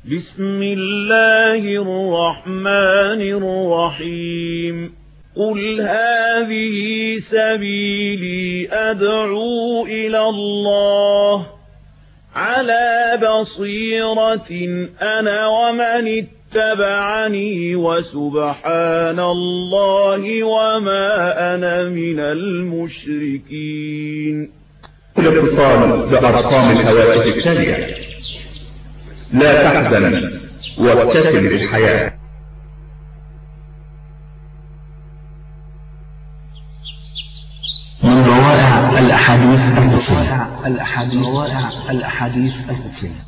بسم الله الرحمن الرحيم قل هذه سبيلي أدعو إلى الله على بصيرة أنا ومن اتبعني وسبحان الله وما أنا من المشركين الاتصال بأرقام الهواتف التالية لا تحزن وابتسم للحياة من روائع الأحاديث القدسية الأحاديث روائع الأحاديث القدسية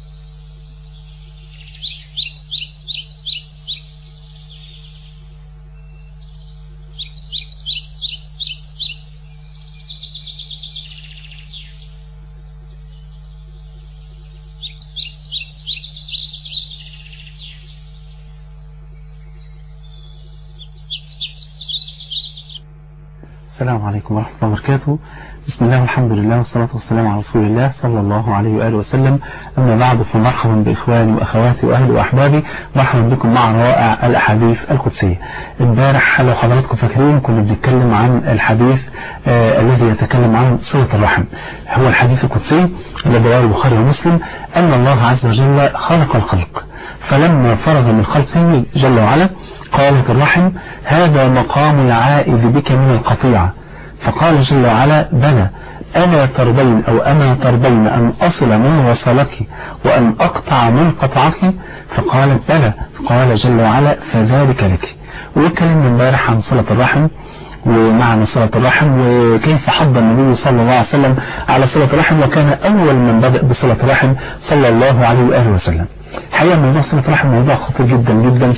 السلام عليكم ورحمة الله وبركاته بسم الله والحمد لله والصلاة والسلام على رسول الله صلى الله عليه وآله وسلم أما بعد فمرحبا بإخواني وأخواتي وأهلي وأحبابي مرحبا بكم مع روائع الأحاديث القدسية امبارح لو حضراتكم فاكرين كنا بنتكلم عن الحديث آه الذي يتكلم عن صلة الرحم هو الحديث القدسي الذي رواه البخاري ومسلم أن الله عز وجل خلق الخلق فلما فرغ من خلقه جل وعلا قالت الرحم هذا مقام العائد بك من القطيعة فقال جل وعلا بلى أنا ترضين أو أنا ترضين أن أصل من وصلك وأن أقطع من قطعك فقالت بلى فقال جل وعلا فذلك لك وكلمنا امبارح عن صلة الرحم ومعنى صلة الرحم وكيف حض النبي صلى الله عليه وسلم على صلة الرحم وكان أول من بدأ بصلة الرحم صلى الله عليه وآله وسلم الحقيقة موضوع صلة الرحم موضوع خطير جدا جدا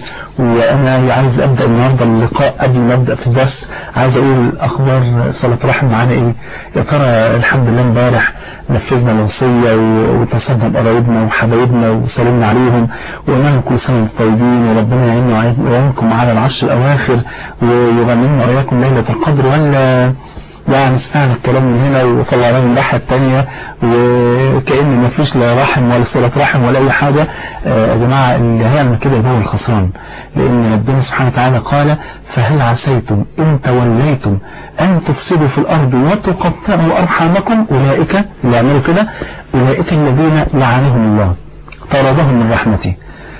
وأنا عايز أبدأ النهاردة اللقاء قبل ما أبدأ في الدرس عايز أقول أخبار صلة الرحم معانا إيه يا ترى الحمد لله امبارح نفذنا الوصية واتصلنا بقرايبنا وحبايبنا وسلمنا عليهم وقلنا لهم كل سنة وانتم طيبين وربنا يعيننا ويعينكم على العشر الأواخر ويغنمنا وإياكم ليلة القدر ولا يعني سمعنا الكلام من هنا وطلعناه من الناحية التانية وكأن ما فيش لا رحم ولا صلة رحم ولا أي حاجة يا جماعة اللي هيعمل كده يبقى هو الخسران لأن ربنا سبحانه وتعالى قال فهل عسيتم إن توليتم أن تفسدوا في الأرض وتقطعوا أرحامكم أولئك اللي يعملوا كده أولئك الذين لعنهم الله طردهم من رحمته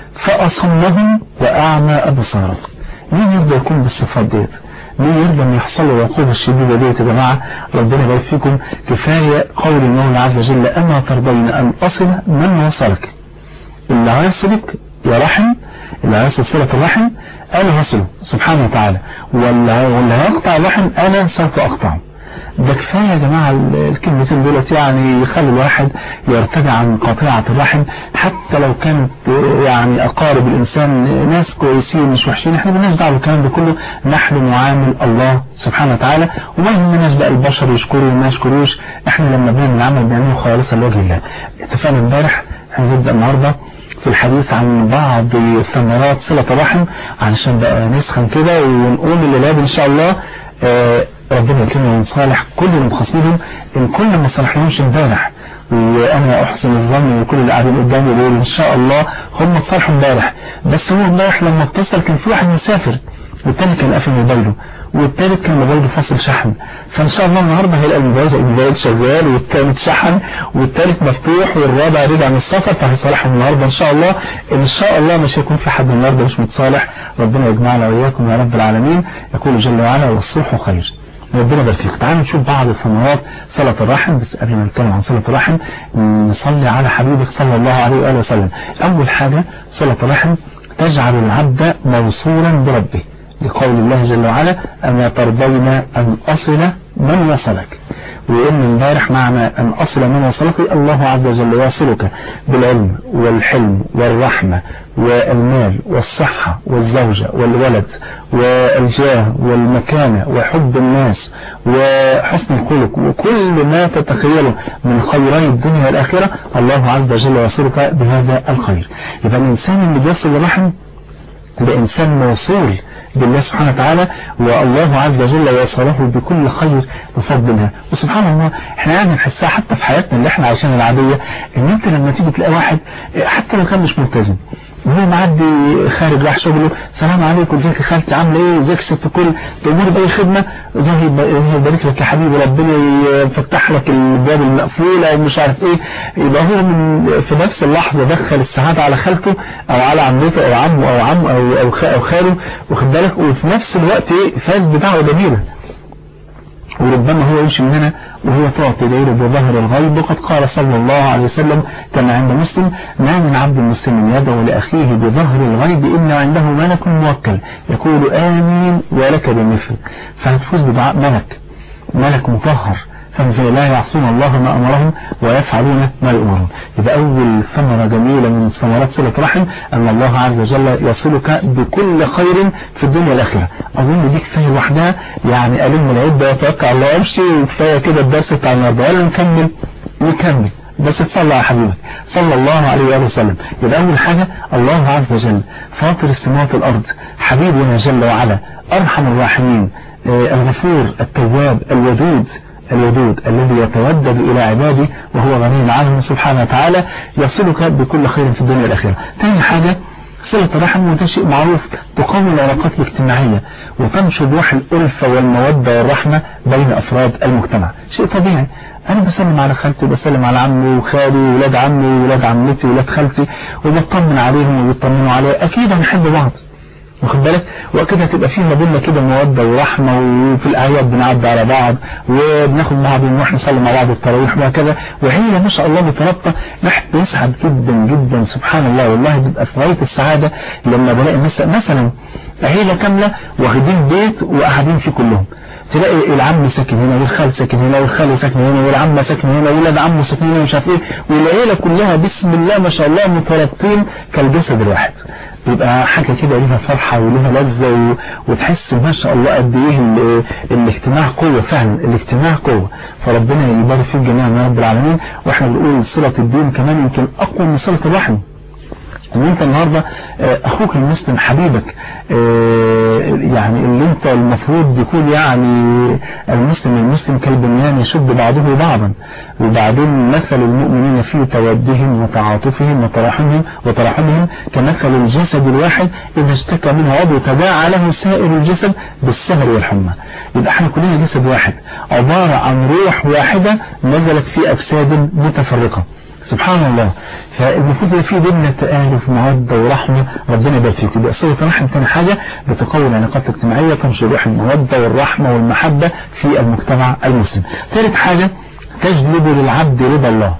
فأصمهم وأعمى أبصارهم مين يقدر يكون بالصفات ديت مين يرضى ان يحصل له العقوبة الشديدة ديت يا جماعة ربنا يبارك فيكم كفاية قول المولى عز وجل أما ترضين أن أصل من وصلك اللي هيصلك يا رحم اللي هيصل صلة الرحم أنا هصله سبحانه وتعالى واللي هيقطع الرحم أنا سوف أقطعه ده كفاية يا جماعة الكلمتين دولت يعني يخلي الواحد يرتدع عن قطيعة الرحم حتى لو كانت يعني أقارب الإنسان ناس كويسين مش وحشين احنا بناش دعوة بالكلام ده كله نحن نعامل الله سبحانه وتعالى وما يهمناش بقى البشر يشكروا وما يشكروش احنا لما بنعمل العمل بنعمله خالصا لوجه الله اتفقنا امبارح هنبدأ النهارده في الحديث عن بعض ثمرات صلة الرحم علشان بقى نسخن كده ونقوم الليلة ان شاء الله اه ربنا يكرمنا ونصالح كل اللي مخاصمهم ان كل ما صالحناهمش امبارح وانا احسن الظن وكل اللي قاعدين قدامي بيقولوا ان شاء الله هم اتصالحوا امبارح بس هو امبارح لما اتصل كان في واحد مسافر والتاني كان قافل موبايله والتالت كان موبايله فاصل شحن فان شاء الله النهارده هيلاقي الموبايل الموبايل شغال والتالت شحن والتالت مفتوح والرابع رجع من السفر فهيصالحهم النهارده ان شاء الله ان شاء الله مش هيكون في حد النهارده مش متصالح ربنا يجمعنا واياكم يا رب العالمين يقول جل وعلا والصلح خير ربنا يبارك فيك تعالوا نشوف بعض ثمرات صلة الرحم بس قبل ما نتكلم عن صلة الرحم نصلي على حبيبك صلى الله عليه وآله وسلم أول حاجة صلة الرحم تجعل العبد موصولا بربه لقول الله جل وعلا أما ترضون أن أصل من وصلك وإن امبارح معنى أن أصل من وصلك الله عز وجل يصلك بالعلم والحلم والرحمة والمال والصحة والزوجة والولد والجاه والمكانة وحب الناس وحسن الخلق وكل ما تتخيله من خيري الدنيا والآخرة الله عز وجل يصلك بهذا الخير يبقى الإنسان اللي بيصل الرحم ده إنسان موصول بالله سبحانه وتعالى والله عز وجل يصله بكل خير بفضل الله وسبحان الله احنا يعني نحسها حتى في حياتنا اللي احنا عايشينها العادية ان انت لما تيجي تلاقي واحد حتى لو كان مش ملتزم وهو معدي خارج راح شغله سلام عليكم ازيك يا خالتي عامله ايه ازيك يا ست الكل تأمر باي خدمه ده يبارك لك يا حبيبي ربنا يفتح لك الباب المقفوله ومش عارف ايه يبقى هو من في نفس اللحظه دخل السعاده على خالته او على عمته او عمه او عمه او او, او خاله واخد بالك وفي نفس الوقت ايه فاز بدعوه جميله وربما هو يمشي من هنا وهو تعطي ديره بظهر الغيب وقد قال صلى الله عليه وسلم كما عند مسلم ما من عبد مسلم يدعو لأخيه بظهر الغيب إلا عنده ملك موكل يقول آمين ولك بمثل فهتفوز بدعاء ملك ملك مطهر فهم لا يعصون الله ما أمرهم ويفعلون ما يؤمرون يبقى أول ثمرة جميلة من ثمرات صلة رحم أن الله عز وجل يصلك بكل خير في الدنيا والآخرة أظن دي كفاية لوحدها يعني ألم العدة وأتوقع الله أمشي وكفاية كده الدرس بتاع النهارده ولا نكمل نكمل بس تصلى على حبيبك صلى الله عليه وآله وسلم يبقى أول حاجة الله عز وجل فاطر السماوات والأرض حبيبنا جل وعلا أرحم الراحمين الغفور التواب الودود الودود الذي يتودد إلى عباده وهو غني عنهم سبحانه وتعالى يصلك بكل خير في الدنيا والآخرة ثاني حاجة صلة الرحم وده شيء معروف تقوم العلاقات الاجتماعية وتنشر روح الألفة والمودة والرحمة بين أفراد المجتمع شيء طبيعي أنا بسلم على خالتي وبسلم على عمي وخالي وولاد عمي وولاد عمتي وولاد خالتي وبطمن عليهم وبيطمنوا عليا أكيد هنحب بعض واخد بالك وكده هتبقى في ما بيننا كده مودة ورحمة وفي الأعياد بنعدي على بعض وبناخد بعض ونروح نصلي مع بعض التراويح وهكذا وهي ما شاء الله مترابطة الواحد بيسعد جدا جدا سبحان الله والله بيبقى في غاية السعادة لما بلاقي مثلا عيلة كاملة واخدين بيت وقاعدين فيه كلهم تلاقي العم ساكن هنا والخال ساكن هنا والخال ساكن هنا والعمة ساكن هنا وولاد عمه ساكن هنا ومش عارف ايه والعيلة كلها بسم الله ما شاء الله مترابطين كالجسد الواحد بيبقى حاجة كده ليها فرحة وليها لذة و... وتحس ما شاء الله قد ايه ال... الاجتماع قوة فعلا الاجتماع قوة فربنا يبارك فيك جميعا يا رب العالمين واحنا بنقول صلة الدين كمان يمكن اقوى من صلة الرحم ان انت النهاردة اخوك المسلم حبيبك يعني اللي انت المفروض يكون يعني المسلم المسلم كالبنيان يشد بعضه بعضا وبعدين مثل المؤمنين في تودهم وتعاطفهم وتراحمهم وتراحمهم كمثل الجسد الواحد اذا اشتكى منه عضو تداعى له سائر الجسد بالسهر والحمى يبقى احنا كلنا جسد واحد عبارة عن روح واحدة نزلت في اجساد متفرقة سبحان الله فالمفروض يبقى في بيننا تآلف مودة ورحمة ربنا يبارك فيك يبقى صلة الرحم ثاني حاجة بتقوي العلاقات الاجتماعية تنشر روح المودة والرحمة والمحبة في المجتمع المسلم ثالث حاجة تجلب للعبد رضا الله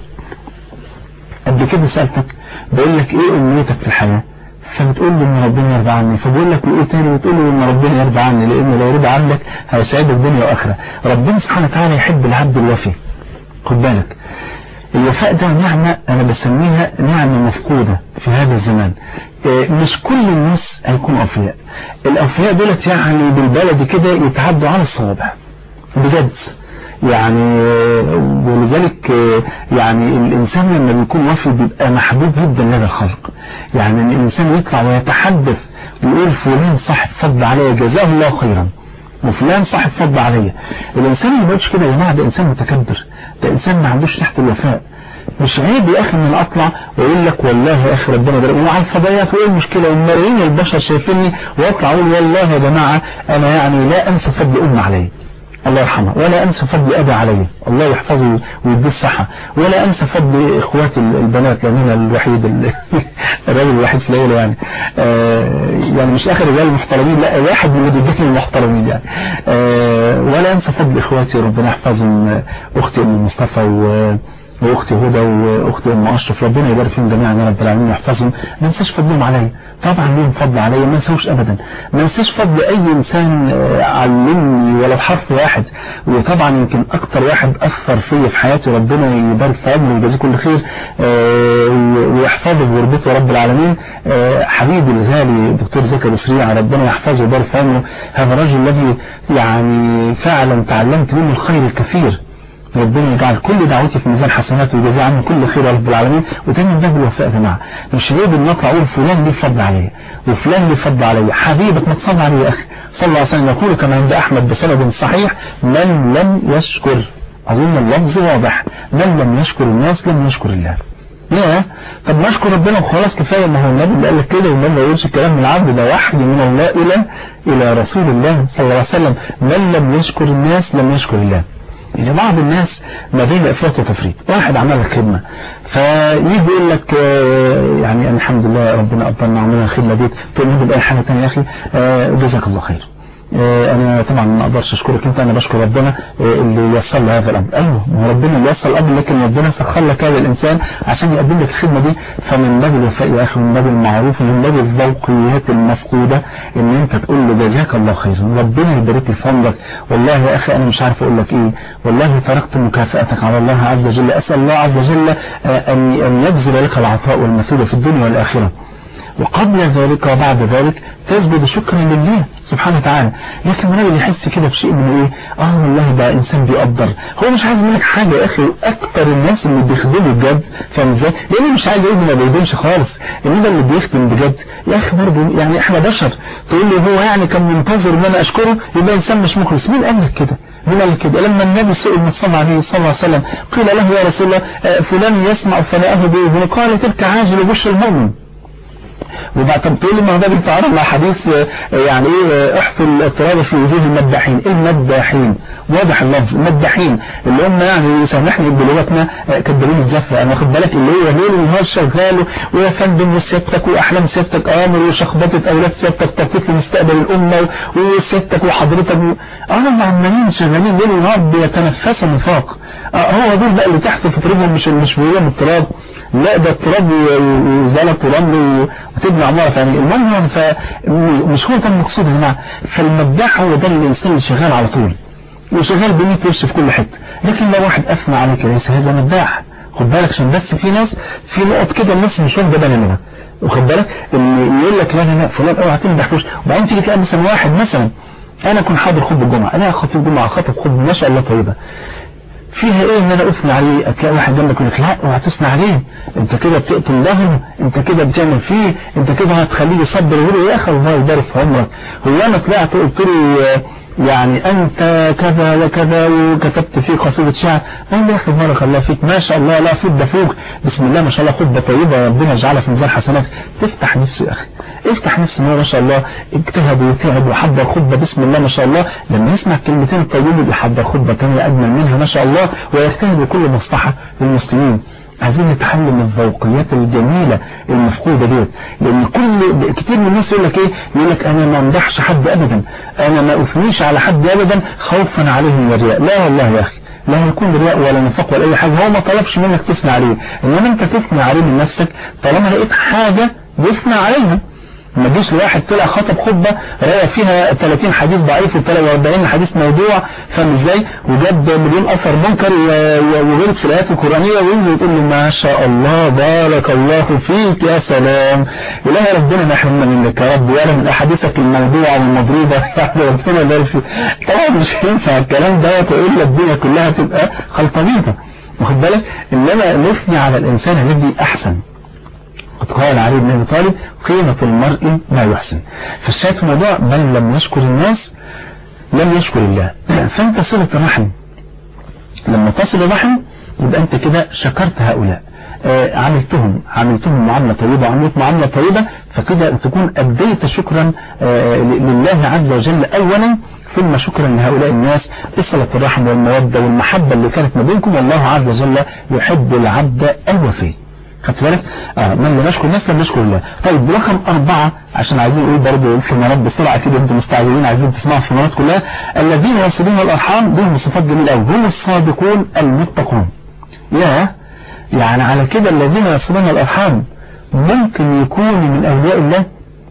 قبل كده سألتك بقول لك ايه امنيتك في الحياة فبتقول له ان ربنا يرضى عني فبقول لك ايه تاني بتقول له ان ربنا يرضى عني لان لو رضى عنك هيسعدك دنيا واخره ربنا سبحانه وتعالى يحب العبد الوفي خد بالك الوفاء ده نعمة أنا بسميها نعمة مفقودة في هذا الزمان مش كل الناس هيكونوا أوفياء الأوفياء دولت يعني بالبلد كده يتعدوا على الصوابع بجد يعني ولذلك يعني الإنسان لما بيكون وفي بيبقى محبوب جدا لدى الخلق يعني الإنسان يطلع ويتحدث ويقول فلان صاحب فضل عليه جزاه الله خيرا وفلان صاحب فضل عليا الإنسان اللي بيقولش كده يا جماعة ده إنسان متكبر ده إنسان ما عندوش تحت الوفاء مش عيب يا أخي من أطلع ويقول لك والله يا أخي ربنا ده وعلى الفضائيات وإيه المشكلة وملايين البشر شايفيني وأطلع أقول والله يا جماعة أنا يعني لا أنسى فضل أم علي الله يرحمه ولا أنسى فضل أبي علي الله يحفظه ويديه الصحة ولا أنسى فضل إخواتي البنات لأن أنا الوحيد الراجل الوحيد في العيلة يعني آه يعني مش آخر رجال المحترمين لا واحد من الرجال المحترمين يعني آه ولا أنسى فضل إخواتي ربنا يحفظهم أختي أم مصطفى و واختي هدى واختي ام اشرف ربنا يبارك فيهم جميعا يا رب العالمين ويحفظهم ما انساش فضلهم عليا طبعا لهم فضل عليا ما انساوش ابدا ما انساش فضل اي انسان علمني ولو حرف واحد وطبعا يمكن اكتر واحد اثر فيا في حياتي ربنا يبارك في عمره ويجازيه كل خير ويحفظه ويربطه يا رب العالمين حبيبي الغالي دكتور زكي سريع ربنا يحفظه ويبارك في عمره هذا الرجل الذي يعني فعلا تعلمت منه الخير الكثير ربنا يجعل كل دعوتي في ميزان حسناته ويجازي عنه كل خير يا رب العالمين وتاني ده بالوفاء يا جماعه مش عيب ان اطلع اقول فلان ليه فضل عليا وفلان ليه فضل عليا حبيبك ما تصلي عليه يا اخي صلى الله عليه وسلم يقول كما عند احمد بسند صحيح من لم يشكر اظن اللفظ واضح من لم يشكر الناس لم يشكر الله يا طب ما اشكر ربنا وخلاص كفايه ما هو النبي اللي قال لك كده والنبي ما يقولش الكلام من العبد ده وحي من الله الى الى رسول الله صلى الله عليه وسلم من لم يشكر الناس لم يشكر الله يعني بعض الناس ما بين افراط وتفريط واحد عمل لك خدمه فيجي يقول لك آه، يعني الحمد لله ربنا قدرنا عملنا الخدمه دي تقول له باي حاجه ثانيه يا اخي آه، جزاك الله خير آه، انا طبعا ما اقدرش اشكرك انت انا بشكر ربنا آه، اللي يسر لي هذا الامر ايوه ما هو ربنا اللي يسر الامر لكن ربنا سخر لك هذا الانسان عشان يقدم لك الخدمه دي فمن باب الوفاء يا اخي من باب المعروف ومن باب الذوقيات المفقوده ان انت تقول له جزاك الله خير ربنا يبارك لي في عمرك والله يا اخي انا مش عارف اقول لك ايه والله تركت مكافاتك على الله عز وجل اسال الله عز وجل آه، ان ان يجزل لك العطاء والمثوبه في الدنيا والاخره وقبل ذلك وبعد ذلك تسجد شكرا لله سبحانه وتعالى لكن الراجل يحس كده بشيء من ايه اه والله ده انسان بيقدر هو مش عايز منك حاجه يا اخي اكتر الناس اللي بيخدموا بجد فاهم ازاي لانه مش عايز يقول ما بيخدمش خالص انما اللي بيخدم بجد يا اخي برضه يعني احنا بشر تقول لي هو يعني كان منتظر ان انا اشكره يبقى انسان مش مخلص مين قال لك كده مين قال لك كده لما النبي سئل من صلى عليه صلى الله عليه وسلم قيل له يا رسول الله آه، فلان يسمع ثناءه باذنه قال تلك عاجل بشر المؤمن وبعد طب تقول لي ما هو ده بيتعارض مع حديث آه، يعني ايه آه، احفل التراب في وجوه المداحين ايه المداحين واضح اللفظ المداحين اللي هم يعني سامحني بلغتنا آه، كدابين الزفه انا واخد بالك اللي هو ليل ونهار شغال ويا فندم وسيادتك واحلام سيادتك امر وشخبطه اولاد سيادتك تخطيط لمستقبل الامه وسيادتك وحضرتك و... اه عمالين شغالين ليل ونهار بيتنفسوا نفاق آه هو دول بقى اللي تحت في ترابهم مش مش من التراب لا ده التراب و- وزلط ورمل و- وتبني عمارة ثانية المهم يعني فمش هو ده المقصود يا جماعة فالمداح هو ده الإنسان اللي شغال على طول وشغال بمية وش في كل حتة لكن لو واحد أثنى عليك ليس هذا مداح خد بالك عشان بس في ناس في نقط كده الناس مش واخده بالها منها واخد بالك اللي يقول لك لا لا لا فلان اوعى تمدح فلوس وبعدين تيجي تلاقي مثلا واحد مثلا انا كنت حاضر خطبه الجمعه انا خطيب الجمعه خطب خطبه ما شاء الله طيبه فيها ايه ان انا اثني عليه هتلاقي واحد جنبك يقول لك لا اوعى تثني عليه انت كده بتقتل ظهره انت كده بتعمل فيه انت كده هتخليه يصبر ويقول يا اخي الله يبارك في عمرك هو انا طلعت قلت له آه، يعني انت كذا وكذا وكتبت فيه قصيدة شعر قال لي يا اخي بارك الله فيك ما شاء الله لا فوق ده فوق بسم الله ما شاء الله خطبة طيبة ربنا يجعلها في ميزان حسنات تفتح نفسه يا اخي افتح نفسه ان هو ما شاء الله اجتهد وتعب وحضر خطبة بسم الله ما شاء الله لما يسمع الكلمتين الطيبين اللي حضر خطبة تانية اجمل منها ما شاء الله ويجتهد بكل مصلحة للمسلمين عايزين نتعلم الذوقيات الجميلة المفقودة ديت لان كل كتير من الناس يقول لك ايه يقول لك انا ما امدحش حد ابدا انا ما اثنيش على حد ابدا خوفا عليهم من الرياء لا والله يا اخي لا يكون رياء ولا نفاق ولا اي حاجة هو ما طلبش منك تثني عليه انما انت تثني عليه من نفسك طالما لقيت حاجة يثنى عليها ما تجيش لواحد طلع خطب خطبة رأى فيها 30 حديث ضعيف و40 حديث موضوع فاهم ازاي وجاب مليون اثر منكر و- و- وغلط في الايات القرآنية وينزل يقول له ما شاء الله بارك الله فيك يا سلام الهي ربنا ما يحرمنا منك يا رب ولا من احاديثك الموضوعة والمضروبة يعني ربنا يبارك فيك طبعا مش هينفع الكلام دوت والا الدنيا كلها تبقى خلطبيطة واخد بالك انما نثني على الانسان الذي احسن قد قال علي بن ابي طالب قيمة المرء ما يحسن فالشاهد في الموضوع من لم يشكر الناس لم يشكر الله فانت صلة الرحم لما تصل الرحم يبقى انت كده شكرت هؤلاء آه، عملتهم عملتهم معاملة طيبة عملت معاملة طيبة فكده تكون أديت شكرا آه، لله عز وجل أولا ثم شكرا لهؤلاء الناس بصلة الرحم والمودة والمحبة اللي كانت ما بينكم والله عز وجل يحب العبد الوفي خدت بالك اه من لم يشكر الناس لم يشكر الله طيب رقم أربعة عشان عايزين نقول برضه الثمرات بسرعة كده انتم مستعجلين عايزين تسمعوا الثمرات كلها الذين يصلون الأرحام لهم صفات جميلة قوي هم الصادقون المتقون يا يعني على كده الذين يصلون الأرحام ممكن يكونوا من أولياء الله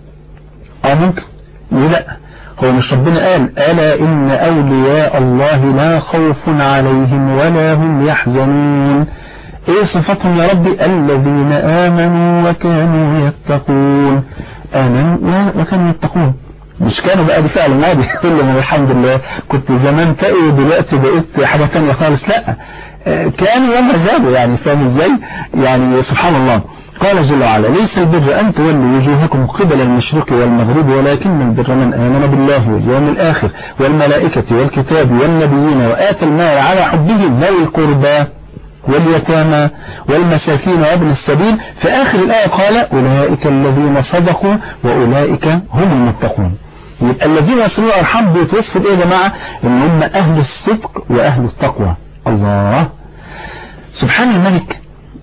اه ممكن ليه لا هو مش ربنا قال ألا إن أولياء الله لا خوف عليهم ولا هم يحزنون ايه صفاتهم يا ربي الذين آمنوا وكانوا يتقون آمنوا وكانوا يتقون مش كانوا بقى دي فعل ماضي كل ما الحمد لله كنت زمان تقي ودلوقتي بقيت حاجة تانية خالص لا آه، كانوا وما زالوا يعني فاهم ازاي يعني سبحان الله قال جل وعلا ليس البر أن تولوا وجوهكم قبل المشرق والمغرب ولكن البر من آمن بالله واليوم الآخر والملائكة والكتاب والنبيين وآتى المال على حبه ذوي القربى واليتامى والمساكين وابن السبيل في آخر الآية قال أولئك الذين صدقوا وأولئك هم المتقون يبقى الذين يصلون الأرحام بيتوصفوا بإيه يا جماعة إن هم أهل الصدق وأهل التقوى الله سبحان الملك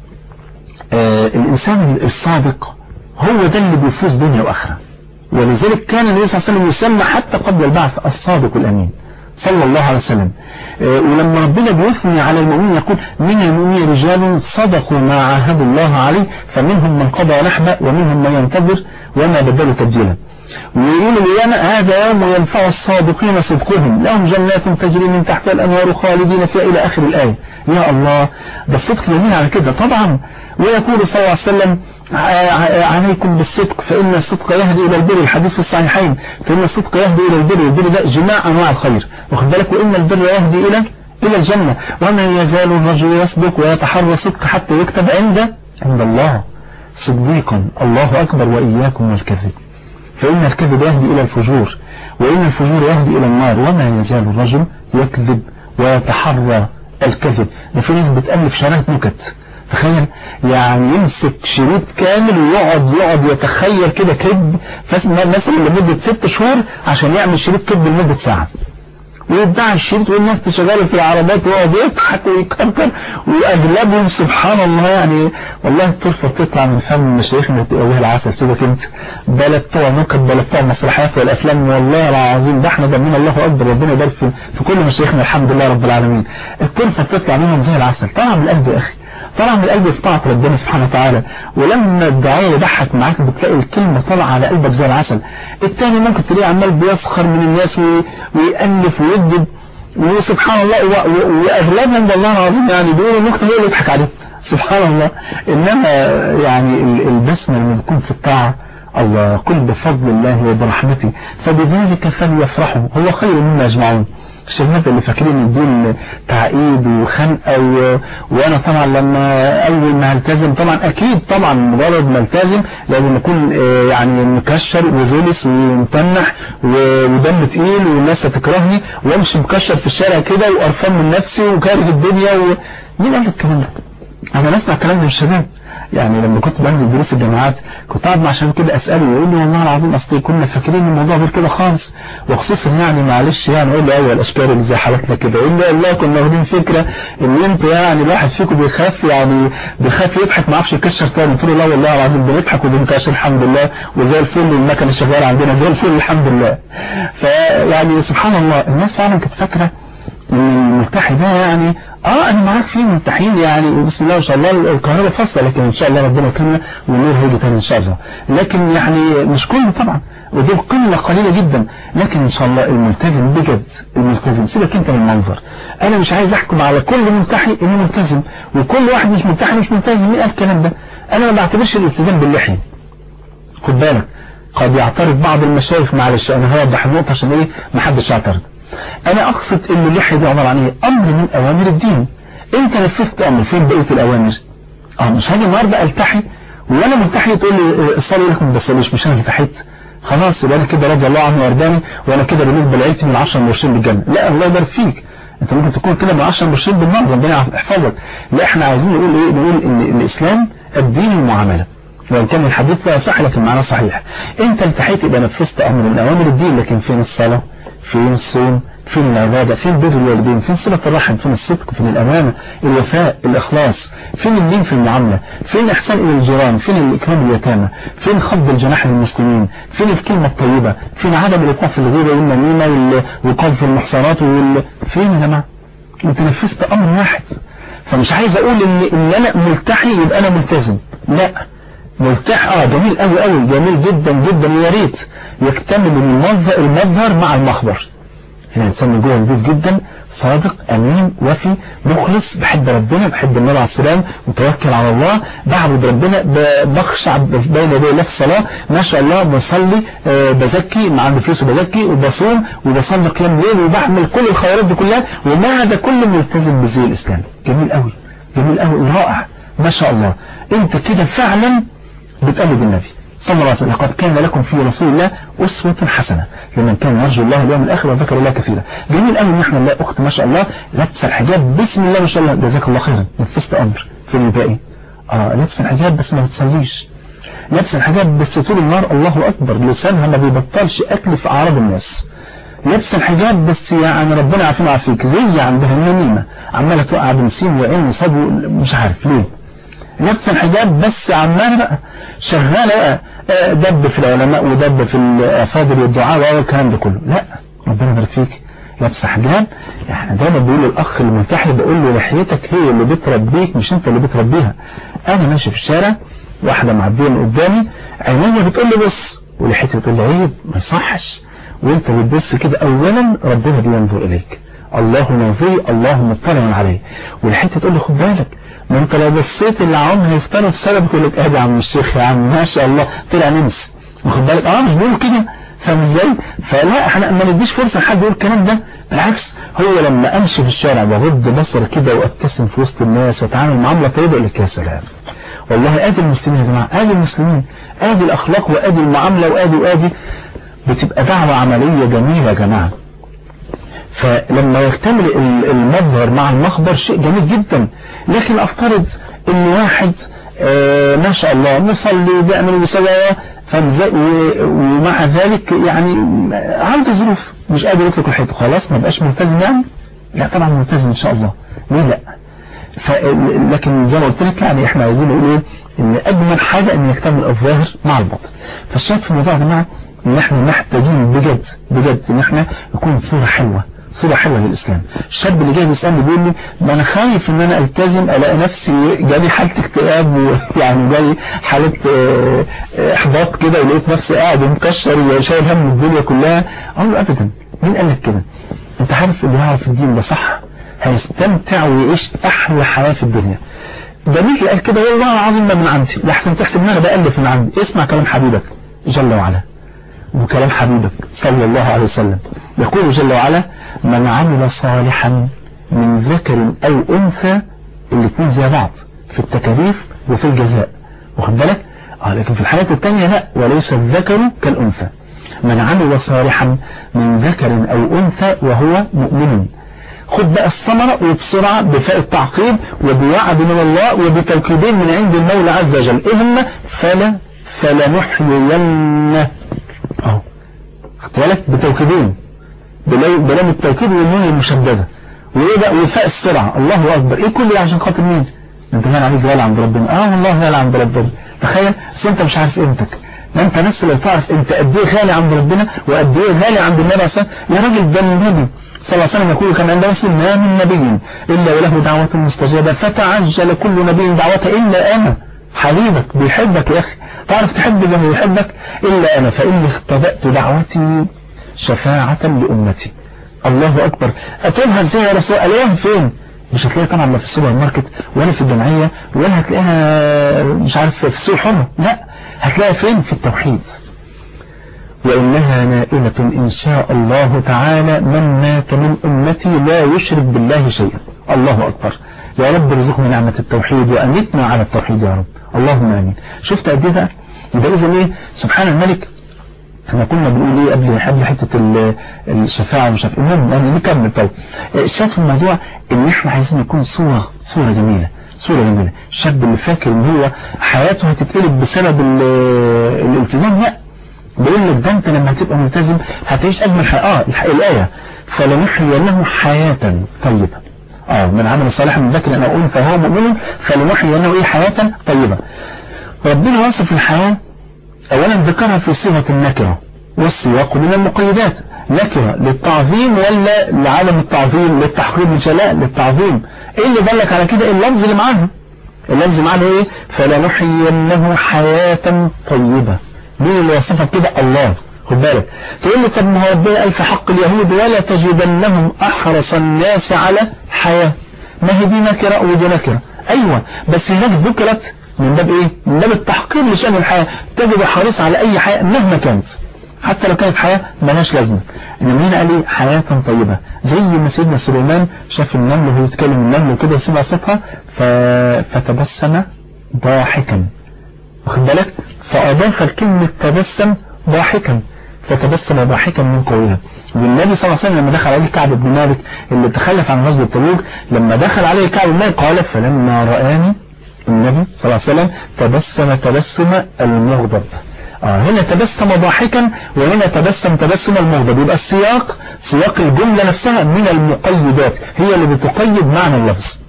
آه الإنسان الصادق هو ده اللي بيفوز دنيا وآخرة ولذلك كان النبي صلى الله عليه وسلم يسمى حتى قبل البعث الصادق الأمين صلى الله عليه وسلم آه ولما ربنا بيثني على المؤمنين يقول من المؤمنين رجال صدقوا ما عاهدوا الله عليه فمنهم من قضى نحبه ومنهم من ينتظر وما بدلوا تبديلا ويقول اليوم هذا يوم ينفع الصادقين صدقهم لهم جنات تجري من تحت الأنوار خالدين فيها إلى آخر الآية يا الله ده الصدق يمين على كده طبعا ويقول صلى الله عليه وسلم عليكم بالصدق فإن الصدق يهدي إلى البر الحديث في الصحيحين فإن الصدق يهدي إلى البر والبر ده جماع أنواع الخير واخد بالك وإن البر يهدي إلى إلى الجنة وما يزال الرجل يصدق ويتحرى صدق حتى يكتب عند عند الله صديقا الله أكبر وإياكم والكذب فإن الكذب يهدي إلى الفجور وإن الفجور يهدي إلى النار وما يزال الرجل يكذب ويتحرى الكذب ده في ناس بتألف شرايط نكت تخيل يعني يمسك شريط كامل ويقعد يقعد يتخيل كده كذب مثلا لمدة ست شهور عشان يعمل شريط كذب لمدة ساعة ويدعي الشريط والناس تشغله في العربات ويقعد يضحك ويكركر واغلبهم سبحان الله يعني والله الطرفه بتطلع من فم مشايخنا تقويها العسل سيبك انت بلا بتوع نكت بلا بتوع المسرحيات والافلام والله العظيم ده احنا دمنا الله اكبر ربنا يبارك في, في كل مشايخنا الحمد لله رب العالمين الطرفه بتطلع منهم زي العسل طبعا من القلب يا اخي طبعا من القلب في طاعة ربنا سبحانه وتعالى ولما الدعاية يضحك معاك بتلاقي الكلمة طالعة على قلبك زي العسل التاني ممكن تلاقيه عمال بيسخر من الناس ويألف ويكذب وسبحان الله واغلبهم والله العظيم يعني بيقولوا النكته هي اللي يضحك عليه سبحان الله انما يعني البسمه لما بتكون في الطاعه الله قل بفضل الله وبرحمته فبذلك فليفرحوا هو خير مما يجمعون الشباب اللي فاكرين الدين تعقيد وخنقه و... وانا طبعا لما اول ما التزم طبعا اكيد طبعا مجرد ما التزم لازم اكون يعني مكشر وغلس ومتنح ودم تقيل والناس هتكرهني وامشي مكشر في الشارع كده وقرفان من نفسي وكاره الدنيا و... مين قال الكلام ده؟ انا بسمع كلام من الشباب يعني لما كنت بنزل دروس الجامعات كنت قاعد مع شباب كده اساله ويقول لي والله العظيم اصل كنا فاكرين الموضوع غير كده خالص وخصوصا يعني معلش يعني اقول له ايوه الاشكال اللي زي حالتنا كده يقول لي والله كنا واخدين فكره ان انتوا يعني الواحد فيكم بيخاف يعني بيخاف يضحك ما يعرفش يكشر تاني قلت له لا والله العظيم بنضحك وبنكشر الحمد لله وزي الفل المكنه شغاله عندنا زي الفل الحمد لله فيعني سبحان الله الناس فعلا كانت فاكره الملتحي ده يعني اه انا معاك فيه ملتحين يعني بسم الله ما شاء الله القاهرة فاصلة لكن ان شاء الله ربنا يكرمنا والنور هيجي تاني ان شاء الله لكن يعني مش كله طبعا ودي قلة قليلة جدا لكن ان شاء الله الملتزم بجد الملتزم سيبك انت من المنظر انا مش عايز احكم على كل ملتحي انه ملتزم وكل واحد مش ملتحي مش ملتزم مين قال الكلام ده انا ما بعتبرش الالتزام باللحية خد بالك قد يعترض بعض المشايخ معلش انا هوضح النقطة عشان ايه ما حدش يعترض انا اقصد ان اللحية دي عبارة عن ايه امر من اوامر الدين انت نفذت امر فين بقية الاوامر اه مش هاجي النهارده التحي وانا ملتحي تقول لي صلي لكم ما بصليش مش انا التحيت خلاص يبقى انا كده رضي الله عنه وارضاني وانا كده بالنسبه لعيلتي من 10 مرشدين بالجنه لا الله يبارك فيك انت ممكن تكون كده من 10 مرشدين بالنار ربنا يحفظك لا احنا عايزين نقول ايه نقول ان الاسلام الدين المعامله وان كان الحديث لا صح لكن معناه صحيح انت التحيت يبقى نفذت امر من اوامر الدين لكن فين الصلاه فين الصوم فين العبادة فين بر الوالدين فين صلة الرحم فين الصدق فين الأمانة الوفاء الإخلاص فين الدين في المعاملة فين إحسان إلى الجيران فين الإكرام اليتامى فين خفض الجناح للمسلمين فين الكلمة الطيبة فين عدم الإطلاق في الغيبة والنميمة والقذف المحصنات وال... فين يا جماعة أنت نفذت أمر واحد فمش عايز أقول إن, إن أنا ملتحي يبقى أنا ملتزم لا ملتح اه جميل قوي قوي جميل جدا جدا ويا ريت يكتمل المظهر المظهر مع المخبر هنا الانسان من جوه نضيف جدا صادق امين وفي مخلص بحب ربنا بحب النبي عليه السلام متوكل على الله بعبد ربنا بخشع بين يدي الله في الصلاه ما شاء الله بصلي آه بزكي ما عندي فلوس بزكي وبصوم وبصلي قيام ليل وبعمل كل الخيرات دي كلها ومع ده كله ملتزم بزي الاسلام جميل قوي جميل قوي رائع ما شاء الله انت كده فعلا بتقلد النبي صلى الله عليه وسلم لقد كان لكم في رسول الله أسوة حسنة لمن كان يرجو الله اليوم الآخر وذكر الله كثيرا جميل قوي ان احنا نلاقي أخت ما شاء الله لابسه الحجاب بسم الله ما شاء الله جزاك الله خيرا نفذت أمر في الباقي اه لابسه الحجاب بس ما بتصليش لابسه الحجاب بس طول النهار الله أكبر لسانها ما بيبطلش أكل في أعراض الناس لابسه الحجاب بس يعني ربنا يعافينا ويعافيك زي عندها النميمة عمالة توقع بنسين وعين وصاب مش عارف ليه لابسه الحجاب بس عمالة بقى شغالة بقى دب في العلماء ودب في الأفاضل والدعاء والكلام ده كله لا ربنا يبارك فيك لابسه حجاب يعني دايما بيقول الأخ الملتحي بقول له لحيتك هي اللي بتربيك مش انت اللي بتربيها أنا ماشي في الشارع واحدة معدية من قدامي عينيا بتقول لي بص ولحيتي بتقول لي عيب ما يصحش وانت بتبص كده اولا ربنا بينظر اليك الله ناظري الله مطلع عليه والحته تقول لي خد بالك ما انت لو بصيت اللي عم هيفتنوا بسببك يقول لك ادي يا عم الشيخ يا عم ما شاء الله طلع نمس واخد بالك اه مش بيقول كده فاهم ازاي فلا احنا ما نديش فرصه لحد يقول الكلام ده بالعكس هو لما امشي في الشارع بغض بصر كده وابتسم في وسط الناس واتعامل معامله طيبه يقول لك يا سلام والله ادي المسلمين يا جماعه ادي المسلمين ادي الاخلاق وادي المعامله وادي وادي بتبقى دعوة عملية جميلة يا جماعة فلما يكتمل المظهر مع المخبر شيء جميل جدا لكن افترض ان واحد آه ما شاء الله مصلي وبيعمل وبيسوي ومع ذلك يعني عنده ظروف مش قادر يطلق الحيط خلاص ما بقاش ملتزم يعني لا طبعا ملتزم ان شاء الله ليه لا ف... لكن زي ما قلت لك يعني احنا عايزين نقول ايه ان اجمل حاجة ان يكتمل الظاهر مع الباطن فالشاهد في الموضوع يا جماعه ان احنا محتاجين بجد بجد ان احنا نكون صورة حلوة صورة حلوة للإسلام الشاب اللي جاي بيسألني بيقول لي ما أنا خايف إن أنا ألتزم ألاقي نفسي جالي حالة اكتئاب ويعني جالي حالة إحباط كده ولقيت نفسي قاعد مكشر وشايل هم الدنيا كلها أقول له أبدا مين قال لك كده أنت عارف اللي يعرف الدين ده صح هيستمتع ويعيش أحلى حياة في الدنيا دليل اللي قال كده والله العظيم ما من عندي لحسن تحسب ان انا بألف من عندي اسمع كلام حبيبك جل وعلا وكلام حبيبك صلى الله عليه وسلم يقول جل وعلا من عمل صالحا من ذكر أو أنثى الاثنين زي بعض في التكاليف وفي الجزاء واخد بالك آه لكن في الحالات الثانية لا وليس الذكر كالأنثى من عمل صالحا من ذكر أو أنثى وهو مؤمن خد بقى الثمرة وبسرعة بفاء التعقيب وبوعد من الله وبتوكيدين من عند المولى عز وجل إيه هم فلا فلنحيينه اهو خدت بالك بتوكيدين بلام التوكيد والنون المشددة وايه بقى وفاء السرعة الله اكبر ايه كل ده عشان خاطر مين انت مال عليك غالي عند ربنا اه والله غالي عند ربنا تخيل بس انت مش عارف قيمتك ده انت نفس لو تعرف انت قد ايه غالي عند ربنا وقد ايه غالي عند النبي صلى الله عليه وسلم يا راجل ده النبي صلى الله عليه وسلم يقول كان عند مسلم ما من نبي الا وله دعوة مستجابة فتعجل كل نبي دعوته الا انا حبيبك بيحبك يا اخي تعرف تحب زي ما يحبك إلا أنا فإني اختبأت دعوتي شفاعة لأمتي الله أكبر أتقولها ازاي يا رسول ألاقيها فين مش هتلاقيها طبعا لا في السوبر ماركت ولا في الجمعية ولا هتلاقيها مش عارف في السوق الحرة لا هتلاقيها فين في التوحيد وإنها نائلة إن شاء الله تعالى من مات من أمتي لا يشرك بالله شيئا الله أكبر يا رب ارزقنا نعمة التوحيد وأمتنا على التوحيد يا رب اللهم آمين شفت قد ايه بقى يبقى إذا إيه سبحان الملك احنا كنا بنقول ايه قبل قبل حته الشفاعه ومش عارف المهم يعني نكمل طيب الشاهد في الموضوع ان احنا عايزين نكون صوره صوره جميله صوره جميله الشاب اللي فاكر ان هو حياته هتتقلب بسبب الالتزام لا بيقول لك ده انت لما هتبقى ملتزم هتعيش اجمل حياه اه الايه فلنحيينه حياه طيبه اه من عمل صالحا من ذكر او انثى فهو مؤمن فلنحيينه ايه حياه طيبه ربنا وصف الحياه اولا ذكرها في صيغه النكره والسياق من المقيدات نكرة للتعظيم ولا لعدم التعظيم للتحقيق من شلاء للتعظيم ايه اللي دلك على كده اللفظ اللي معاها اللفظ اللي معاها ايه فلنحيينه حياة طيبة مين اللي وصفها كده الله خد بالك تقول له طب ما هو ربنا قال في حق اليهود ولا تجدنهم احرص الناس على حياة ما هي دي نكرة ودي نكرة ايوه بس هناك ذكرت من باب ايه من باب التحقير لشأن الحياة تجد حريص على اي حياة مهما كانت حتى لو كانت حياة ملهاش لازمة انما هنا قال ايه حياة طيبة زي ما سيدنا سليمان شاف النمل وهو يتكلم النمل وكده سمع صوتها ف... فتبسم ضاحكا واخد بالك فأضاف الكلمة تبسم ضاحكا فتبسم ضاحكا من قولها والنبي صلى الله عليه وسلم لما دخل عليه كعب بن مالك اللي تخلف عن غزوة تبوك لما دخل عليه كعب بن مالك قال فلما رآني النبي صلى الله عليه وسلم تبسم تبسم المغضب آه هنا تبسم ضاحكا وهنا تبسم تبسم المغضب يبقى السياق سياق الجملة نفسها من المقيدات هي اللي بتقيد معنى اللفظ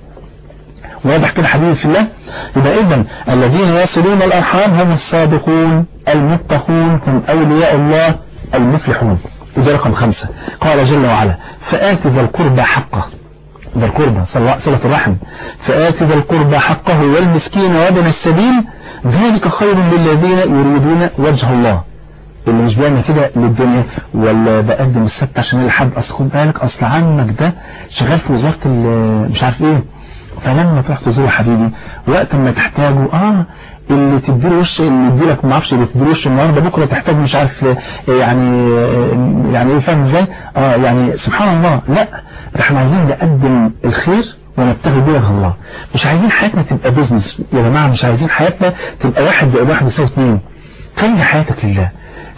واضح كده حبيبي في الله يبقى اذا الذين يصلون الارحام هم الصادقون المتقون هم اولياء الله المفلحون وده رقم خمسة قال جل وعلا فآت ذا القربى حقه ذا القربى صلة الرحم فآت ذا القربى حقه والمسكين وابن السبيل ذلك خير للذين يريدون وجه الله اللي مش بيعمل كده للدنيا ولا بقدم السبت عشان الحد اصل خد بالك اصل عمك ده شغال في وزارة مش عارف ايه فلما تروح تزوره حبيبي وقت ما تحتاجه اه اللي تديله وش اللي يديلك ما اعرفش اللي تديله وش النهارده بكره تحتاج مش عارف يعني يعني ايه فاهم ازاي اه يعني سبحان الله لا احنا عايزين نقدم الخير ونبتغي بوجه الله مش عايزين حياتنا تبقى بيزنس يا جماعه مش عايزين حياتنا تبقى واحد زائد واحد يساوي اثنين خلي حياتك لله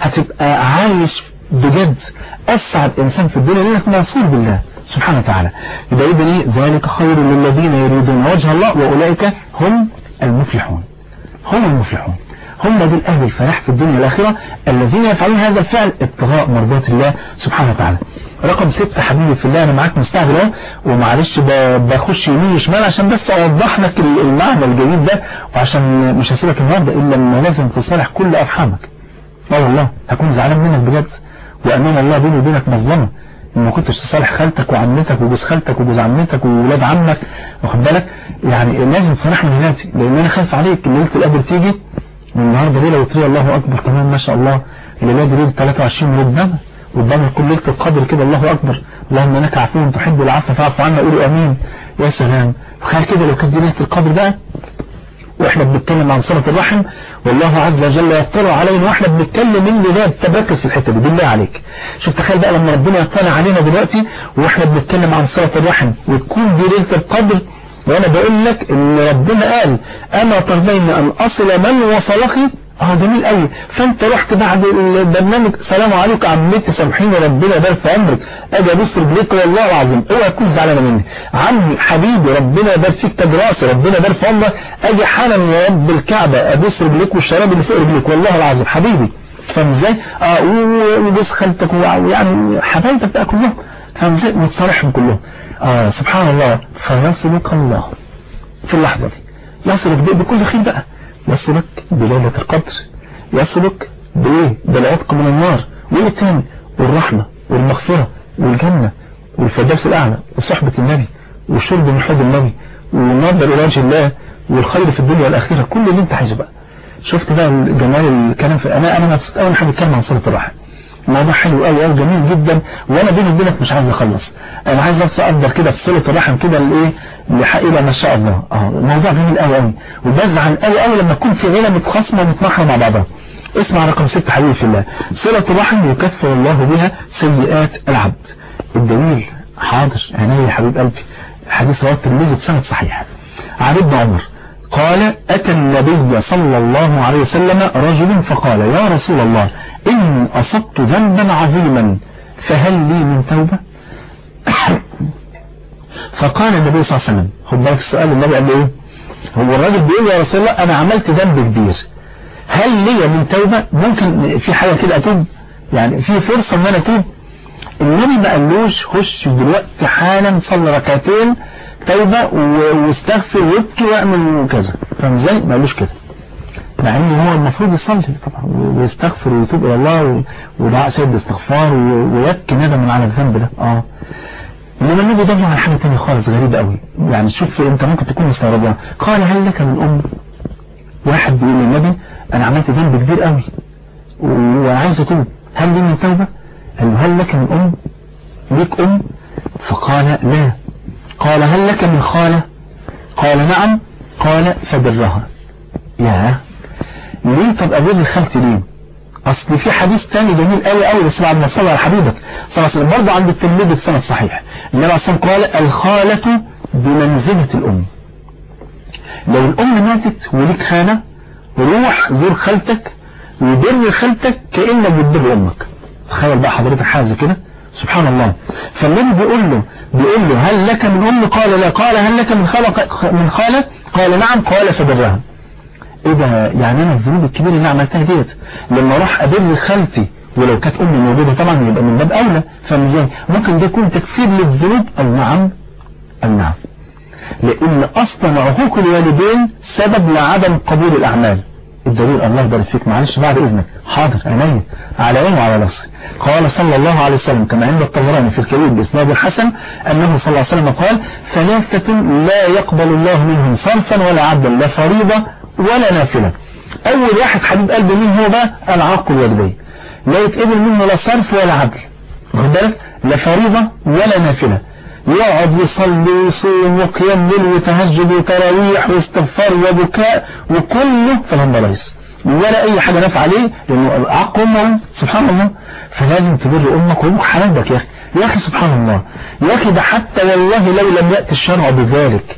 هتبقى عايش بجد اسعد انسان في الدنيا لانك موصول بالله سبحانه وتعالى يبقى إذن إيه ذلك خير للذين يريدون وجه الله وأولئك هم المفلحون هم المفلحون هم دول أهل الفلاح في الدنيا الآخرة الذين يفعلون هذا الفعل ابتغاء مرضات الله سبحانه وتعالى رقم ستة حبيبي في الله أنا معاك مستعجل اهو ومعلش بخش يمين وشمال عشان بس أوضح لك المعنى الجديد ده وعشان مش هسيبك النهارده إلا لما لازم تصالح كل أرحامك اه والله هكون زعلان منك بجد وأمام الله بيني وبينك مظلمة ما كنتش تصالح خالتك وعمتك وجوز خالتك وجوز عمتك وولاد عمك واخد بالك يعني لازم تصالح من هناتي لان انا خايف عليك ليله القدر تيجي والنهارده ليله وتري الله اكبر كمان ما شاء الله الليله دي ليله 23 ربما ربما كل ليله القدر كده الله اكبر اللهم انك عفو تحب العفو فاعف عنا قولوا امين يا سلام تخيل كده لو كانت دي ليله القدر بقى واحنا بنتكلم عن صلة الرحم والله عز وجل يطلع علينا واحنا بنتكلم من بلاد تبكس الحتة دي بالله عليك شوف تخيل بقى لما ربنا يطلع علينا دلوقتي واحنا بنتكلم عن صلة الرحم وتكون دي ليلة القدر وانا بقول لك ان ربنا قال انا ترضين ان اصل من وصلك اه جميل قوي فانت رحت بعد البرنامج سلام عليكم عمتي سامحيني ربنا يبارك في عمرك اجي ابص رجليك والله العظيم اوعى تكون زعلانه مني عمي حبيبي ربنا يبارك فيك كدراسه ربنا يبارك في عمرك اجي حالا يا رب الكعبه ابص رجليك والشراب اللي فوق رجليك والله العظيم حبيبي فاهم ازاي اه وجوز خالتك ويعني حبايبك بقى كلهم فاهم ازاي وتصالحهم كلهم اه سبحان الله فيصلك الله في اللحظه دي يصلك بكل خير بقى يصلك بليلة القدر يصلك بايه بالعتق من النار وايه تاني والرحمة والمغفرة والجنة والفردوس الاعلى وصحبة النبي والشرب من حوض النبي والنظر الى وجه الله والخير في الدنيا والاخرة كل اللي انت عايزه بقى شفت بقى جمال الكلام في انا انا مبسوط قوي احنا بنتكلم عن صلة الرحم الموضوع حلو قوي قوي جميل جدا وانا بيني وبينك مش عايز اخلص انا عايز بس اقدر كده في صله الرحم كده لايه لحقيقه ما شاء الله اه الموضوع جميل قوي قوي وبزعل قوي قوي لما تكون في عيله متخاصمه ومتناحره مع بعضها اسمع رقم ستة حبيبي في الله صلة الرحم يكفر الله بها سيئات العبد الدليل حاضر عيني يا حبيب قلبي حديث رواه الترمذي بسند صحيح عن ابن عمر قال أتى النبي صلى الله عليه وسلم رجل فقال يا رسول الله إن أصبت ذنبا عظيما فهل لي من توبة فقال النبي صلى الله عليه وسلم خد بالك السؤال النبي قال له ايه هو الراجل بيقول يا رسول الله انا عملت ذنب كبير هل لي من توبة ممكن في حاجة كده اتوب يعني في فرصة ان انا اتوب النبي ما قالوش خش دلوقتي حالا صلي ركعتين توبة واستغفر وابكي واعمل وكذا فاهم ازاي ما قالوش كده مع ان هو المفروض يصلي طبعا ويستغفر ويتوب الى الله ودعاء سيد الاستغفار ويبكي ندما على الذنب ده اه انما النبي دل على حاجه ثانيه خالص غريبه قوي يعني شوف انت ممكن تكون مستغربها قال هل لك من ام واحد بيقول للنبي انا عملت ذنب كبير قوي وعايز اتوب هل لي من توبه قال له هل لك من ام ليك ام فقال لا قال هل لك من خاله قال نعم قال فبرها يا ليه طب ابر خالتي ليه اصل في حديث تاني جميل قوي قوي بس بعد ما صلى على حبيبك صلى الله عليه وسلم برضه عند التلميذ السند صحيح النبي عليه الصلاه قال الخالة بمنزلة الام لو الام ماتت وليك خالة روح زور خالتك وبر خالتك كأنك بتبر امك تخيل بقى حضرتك حاجه كده سبحان الله فالنبي بيقول له بيقول له هل لك من ام قال لا قال هل لك من خالة من خالة قال نعم قال فبرها ايه ده يعني انا الذنوب الكبيره اللي عملتها ديت لما اروح ابر خالتي ولو كانت امي موجوده طبعا يبقى من باب اولى فاهم ازاي ممكن ده يكون تكفير للذنوب او نعم او نعم لان اصلا عقوق الوالدين سبب لعدم قبول الاعمال الدليل الله يبارك فيك معلش بعد اذنك حاضر عينيا على عيني وعلى راسي قال صلى الله عليه وسلم كما عند الطبراني في الكبير باسناد الحسن انه صلى الله عليه وسلم قال ثلاثه لا يقبل الله منهم صرفا ولا عبدا لا فريضه ولا نافله اول واحد حبيب قلبي مين هو بقى العاق الوالدين لا يتقبل منه لا صرف ولا عدل واخد بالك لا فريضه ولا نافله يقعد يصلي ويصوم وقيام ليل وتهجد وتراويح واستغفار وبكاء وكله فلهم رئيس ولا اي حاجة نافع عليه لانه عق امه سبحان الله فلازم تبر امك وامك حلالك يا اخي يا اخي سبحان الله يا اخي ده حتى والله لو لم يأتي الشرع بذلك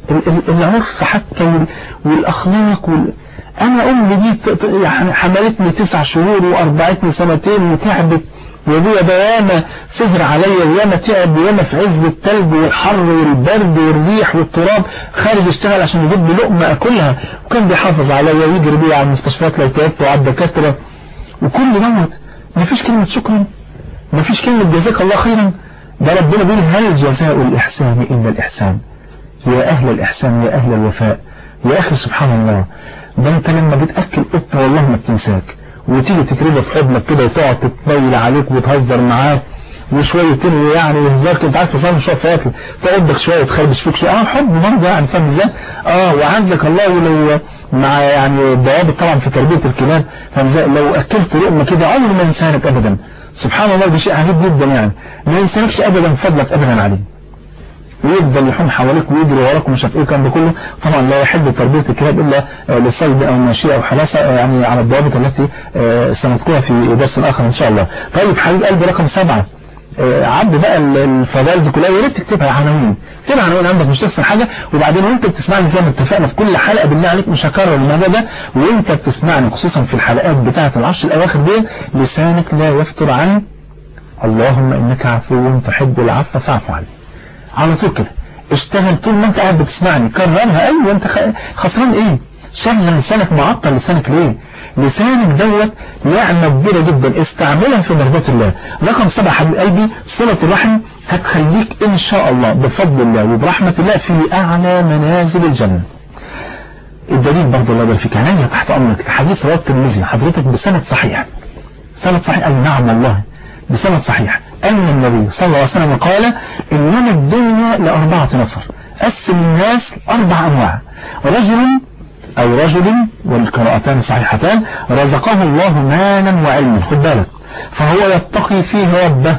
العرف حتى والاخلاق وال... انا امي دي يعني حملتني تسع شهور واربعتني سنتين وتعبت وابويا ده ياما سهر عليا وياما تعب وياما في عز التلج والحر والبرد والريح والتراب خارج يشتغل عشان يجيب لي لقمه اكلها وكان بيحافظ عليا ويجري بيا على المستشفيات لو تعبت وعلى الدكاتره وكل دوت مفيش كلمه شكرا مفيش كلمه جزاك الله خيرا ده ربنا بيقول هل جزاء الاحسان الا الاحسان يا اهل الاحسان يا اهل الوفاء يا اخي سبحان الله ده انت لما بتاكل قطه والله ما بتنساك وتيجي تكرمها في حضنك كده وتقعد تتطول عليك وتهزر معاك وشوية تنوي يعني وهزار كده انت عارف تصمم شوية فاكر تقعدك شوية وتخربش فيك شوية اه حب برضه يعني فاهم ازاي اه وعزك الله ولو مع يعني الضوابط طبعا في تربية الكلاب فاهم ازاي لو اكلت لقمة كده عمر ما ينسانك ابدا سبحان الله ده شيء عجيب جدا يعني ما ينسانكش ابدا فضلك ابدا عليه ويفضل يحوم حواليك ويجري وراك ومش عارف ايه الكلام ده كله طبعا لا يحب تربيه الكلاب الا لصيد او ماشيه او حراسه يعني على الضوابط التي سنذكرها في درس اخر ان شاء الله طيب حبيب قلبي رقم سبعه عد بقى الفضائل دي كلها يا ريت تكتبها عناوين اكتبها عناوين عندك مش تخسر حاجه وبعدين وانت بتسمعني زي ما اتفقنا في كل حلقه بالله عليك مش هكرر الموضوع ده وانت بتسمعني خصوصا في الحلقات بتاعه العشر الاواخر دي لسانك لا يفتر عن اللهم انك عفو تحب العفو فاعف عني على طول كده اشتغل طول ما انت قاعد بتسمعني كررها ايوه انت خسران ايه شغل لسانك معطل لسانك ليه لسانك دوت نعمة كبيرة جدا استعملها في مرضات الله رقم سبعة حبيب قلبي صلة الرحم هتخليك ان شاء الله بفضل الله وبرحمة الله في اعلى منازل الجنة الدليل برضه الله يبارك فيك عينيا تحت امرك حديث رواه الترمذي حضرتك بسند صحيح سند صحيح قال نعم والله بسند صحيح أن النبي صلى الله عليه وسلم قال إنما الدنيا لأربعة نفر قسم الناس أربع أنواع رجل أو رجل والقراءتان صحيحتان رزقه الله مالا وعلما خد بالك فهو يتقي فيه ربه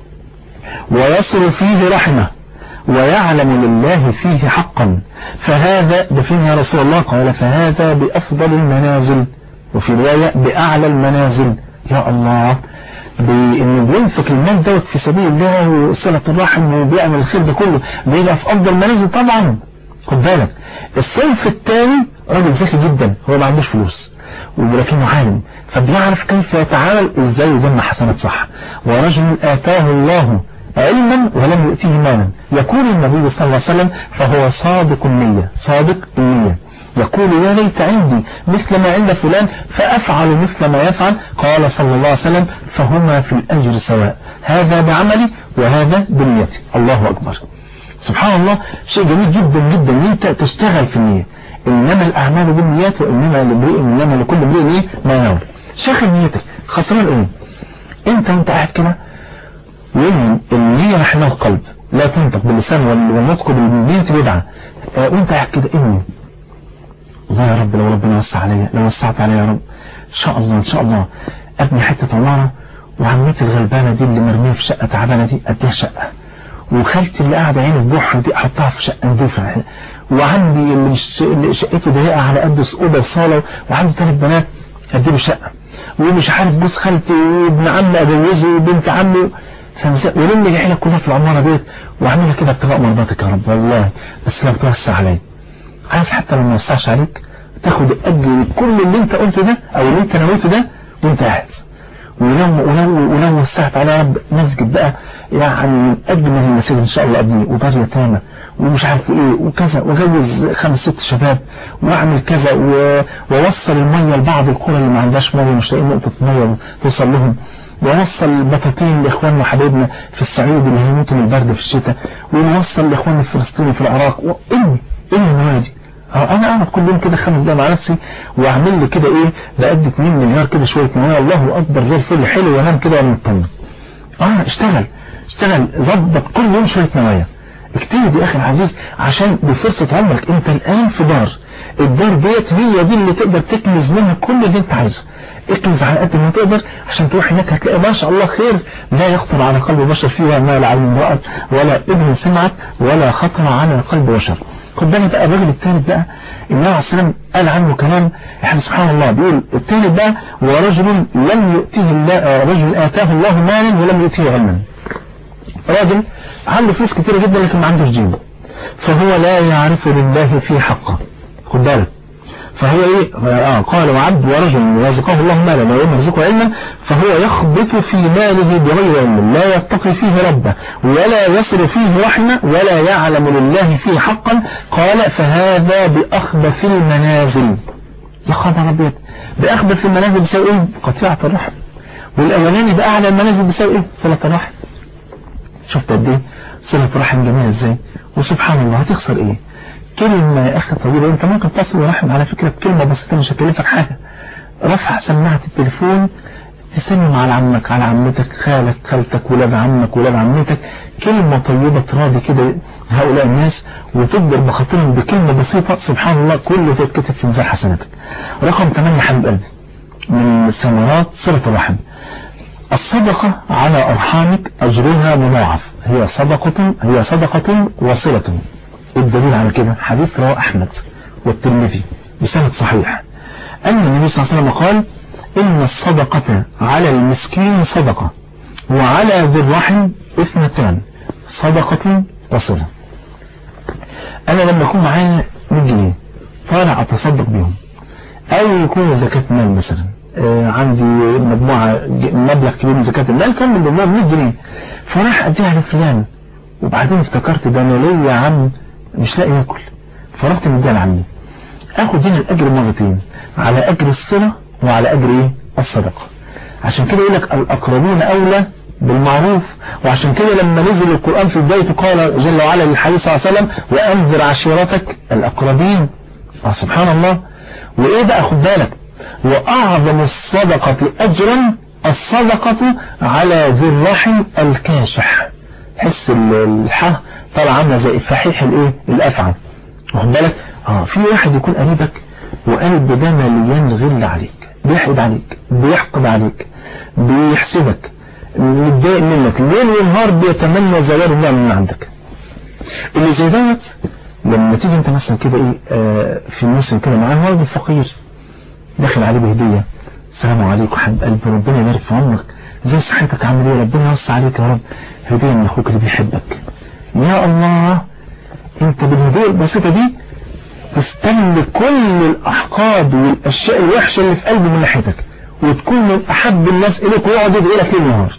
ويصل فيه رحمه ويعلم لله فيه حقا فهذا بفين يا رسول الله قال فهذا بأفضل المنازل وفي رواية بأعلى المنازل يا الله بانه بينفق المال دوت في سبيل الله وصلة الرحم وبيعمل الخير ده كله بيبقى في افضل منازل طبعا خد بالك الصنف الثاني راجل ذكي جدا هو ما عندوش فلوس ولكنه عالم فبيعرف كيف يتعامل ازاي يجمع حسنات صح ورجل اتاه الله علما ولم يؤتيه مالا يقول النبي صلى الله عليه وسلم فهو صادق النية صادق النية يقول يا ليت عندي مثل ما عند فلان فأفعل مثل ما يفعل قال صلى الله عليه وسلم فهما في الأجر سواء هذا بعملي وهذا بنيتي الله أكبر سبحان الله شيء جميل جدا جدا ان انت تشتغل في النية انما الاعمال بالنيات وانما لامرئ انما لكل امرئ ايه ما ينوي شغل نيتك خسران ايه انت وانت قاعد كده وان النية رحمها القلب لا تنطق باللسان والنطق بالنية بدعة اه وانت قاعد كده اني الله يا رب لو ربنا وسع عليا لو وسعت عليا يا رب ان شاء الله ان شاء الله ابني حتة عمارة وعمتي الغلبانة دي اللي مرمية في شقة تعبانة دي اديها شقة وخالتي اللي قاعدة عين البحر دي احطها في شقة نضيفة وعندي اللي, مش اللي شقته ضيقة على قد اوضه وصالة وعندي ثلاث بنات اديله شقة ومش عارف جوز خالتي وابن عمي اجوزه وبنت عمي ولم العيلة كلها في العمارة ديت وعاملها كده ابتغاء مرضاتك يا رب والله بس لو توسع عليا عارف حتى لو ما وسعش عليك تاخد الاجر كل اللي انت قلته ده او اللي انت نويته ده وانت قاعد ولو ولو ولو وسعت على رب مسجد بقى يعني من اجمل المساجد ان شاء الله ابني ودار يتامى ومش عارف ايه وكذا واجوز خمس ست شباب واعمل كذا و- واوصل الميه لبعض القرى اللي ما عندهاش ميه مش لاقيين نقطه ميه توصل لهم ووصل بطاطين لاخواننا وحبايبنا في الصعيد اللي هيموتوا من البرد في الشتاء ونوصل لاخواننا الفلسطيني في العراق و- ايه ايه النوايا دي اه انا اقعد كل يوم كده خمس دقايق مع نفسي واعمل لي كده ايه بقد 2 مليار كده شويه نوايا الله اكبر زي الفل حلو وانام كده وانا مطمن اه اشتغل اشتغل ظبط كل يوم شويه نوايا اجتهد يا اخي العزيز عشان بفرصة عمرك انت الان في دار الدار ديت هي دي اللي تقدر تكنز منها كل اللي انت عايزه اكنز على قد ما تقدر عشان تروح هناك هتلاقي ما شاء الله خير لا يخطر على قلب بشر فيها ما لا عين امرأة ولا ابن سمعت ولا خطر على قلب بشر خد بالك بقى الراجل الثالث بقى النبي عليه السلام قال عنه كلام احنا سبحان الله بيقول الثالث بقى ورجل لم يؤتيه الله آه، رجل آتاه الله مالا ولم يؤتيه علما راجل عنده فلوس كتيرة جدا لكن ما عندوش دين فهو لا يعرف لله في حقه خد بالك فهو ايه آه قال وعبد ورجل رزقه الله مالا ويوم يرزقه علما فهو يخبط في ماله بغير علم لا يتقي فيه ربه ولا يصل فيه رحمه ولا يعلم لله فيه حقا قال فهذا بأخبث المنازل يا خبر ابيض بأخبث المنازل بسبب ايه قطيعة الرحم والاولاني بأعلى المنازل بسبب ايه صلة الرحم شفت قد ايه صلة رحم جميلة ازاي وسبحان الله هتخسر ايه كلمة يا اخي طويلة انت ممكن تصل رحم على فكرة بكلمة بسيطة مش هتكلفك حاجة رفع سماعة التليفون تسلم على عمك على عمتك خالك خالتك ولاد عمك ولاد عمتك كلمة طيبة تراضي كده هؤلاء الناس وتجبر بخاطرهم بكلمة بسيطة سبحان الله كله تتكتب في ميزان حسناتك رقم 8 حبيب قلبي من ثمرات صلة الرحم الصدقة على أرحامك أجرها مضاعف هي صدقة هي صدقة وصلة الدليل على كده حديث رواه أحمد والترمذي بسند صحيح أن النبي صلى الله عليه وسلم قال إن الصدقة على المسكين صدقة وعلى ذي الرحم اثنتان صدقة وصلة أنا لما يكون معايا 100 جنيه طالع أتصدق بيهم أو يكون زكاة مال مثلا آه عندي مجموعة ج- مبلغ كبير من زكاة المال كان من ضمنها 100 جنيه فراح أديها لفلان وبعدين افتكرت ده أنا ليا عم مش لاقي ياكل فرحت مديها لعمي اخد هنا الاجر مرتين على اجر الصلة وعلى اجر ايه الصدقة عشان كده يقول لك الاقربون اولى بالمعروف وعشان كده لما نزل القرآن في بدايته قال جل وعلا للحديث صلى الله عليه وسلم وانذر عشيرتك الاقربين آه سبحان الله وايه بقى خد بالك واعظم الصدقة اجرا الصدقة على ذي الرحم الكاشح حس ال- الحا طالع عامله زي الفحيح الايه الافعى واخد بالك اه في واحد يكون قريبك وقلب ده مليان غل عليك بيحقد عليك بيحقد عليك بيحسدك متضايق منك ليل ونهار بيتمنى زوال النعم من عندك اللي زي دوت لما تيجي انت مثلا كده ايه آه في موسم كده معاه راجل فقير داخل عليه بهديه السلام عليكم حبيب قلبي ربنا يبارك في عمرك زي صحتك عامل ايه ربنا يوسع عليك يا رب هديه من اخوك اللي بيحبك يا الله انت بالهديه البسيطه دي تستل كل الاحقاد والاشياء الوحشه اللي في قلبه من ناحيتك وتكون من احب الناس اليك ويقعد يدعي لك ليل نهار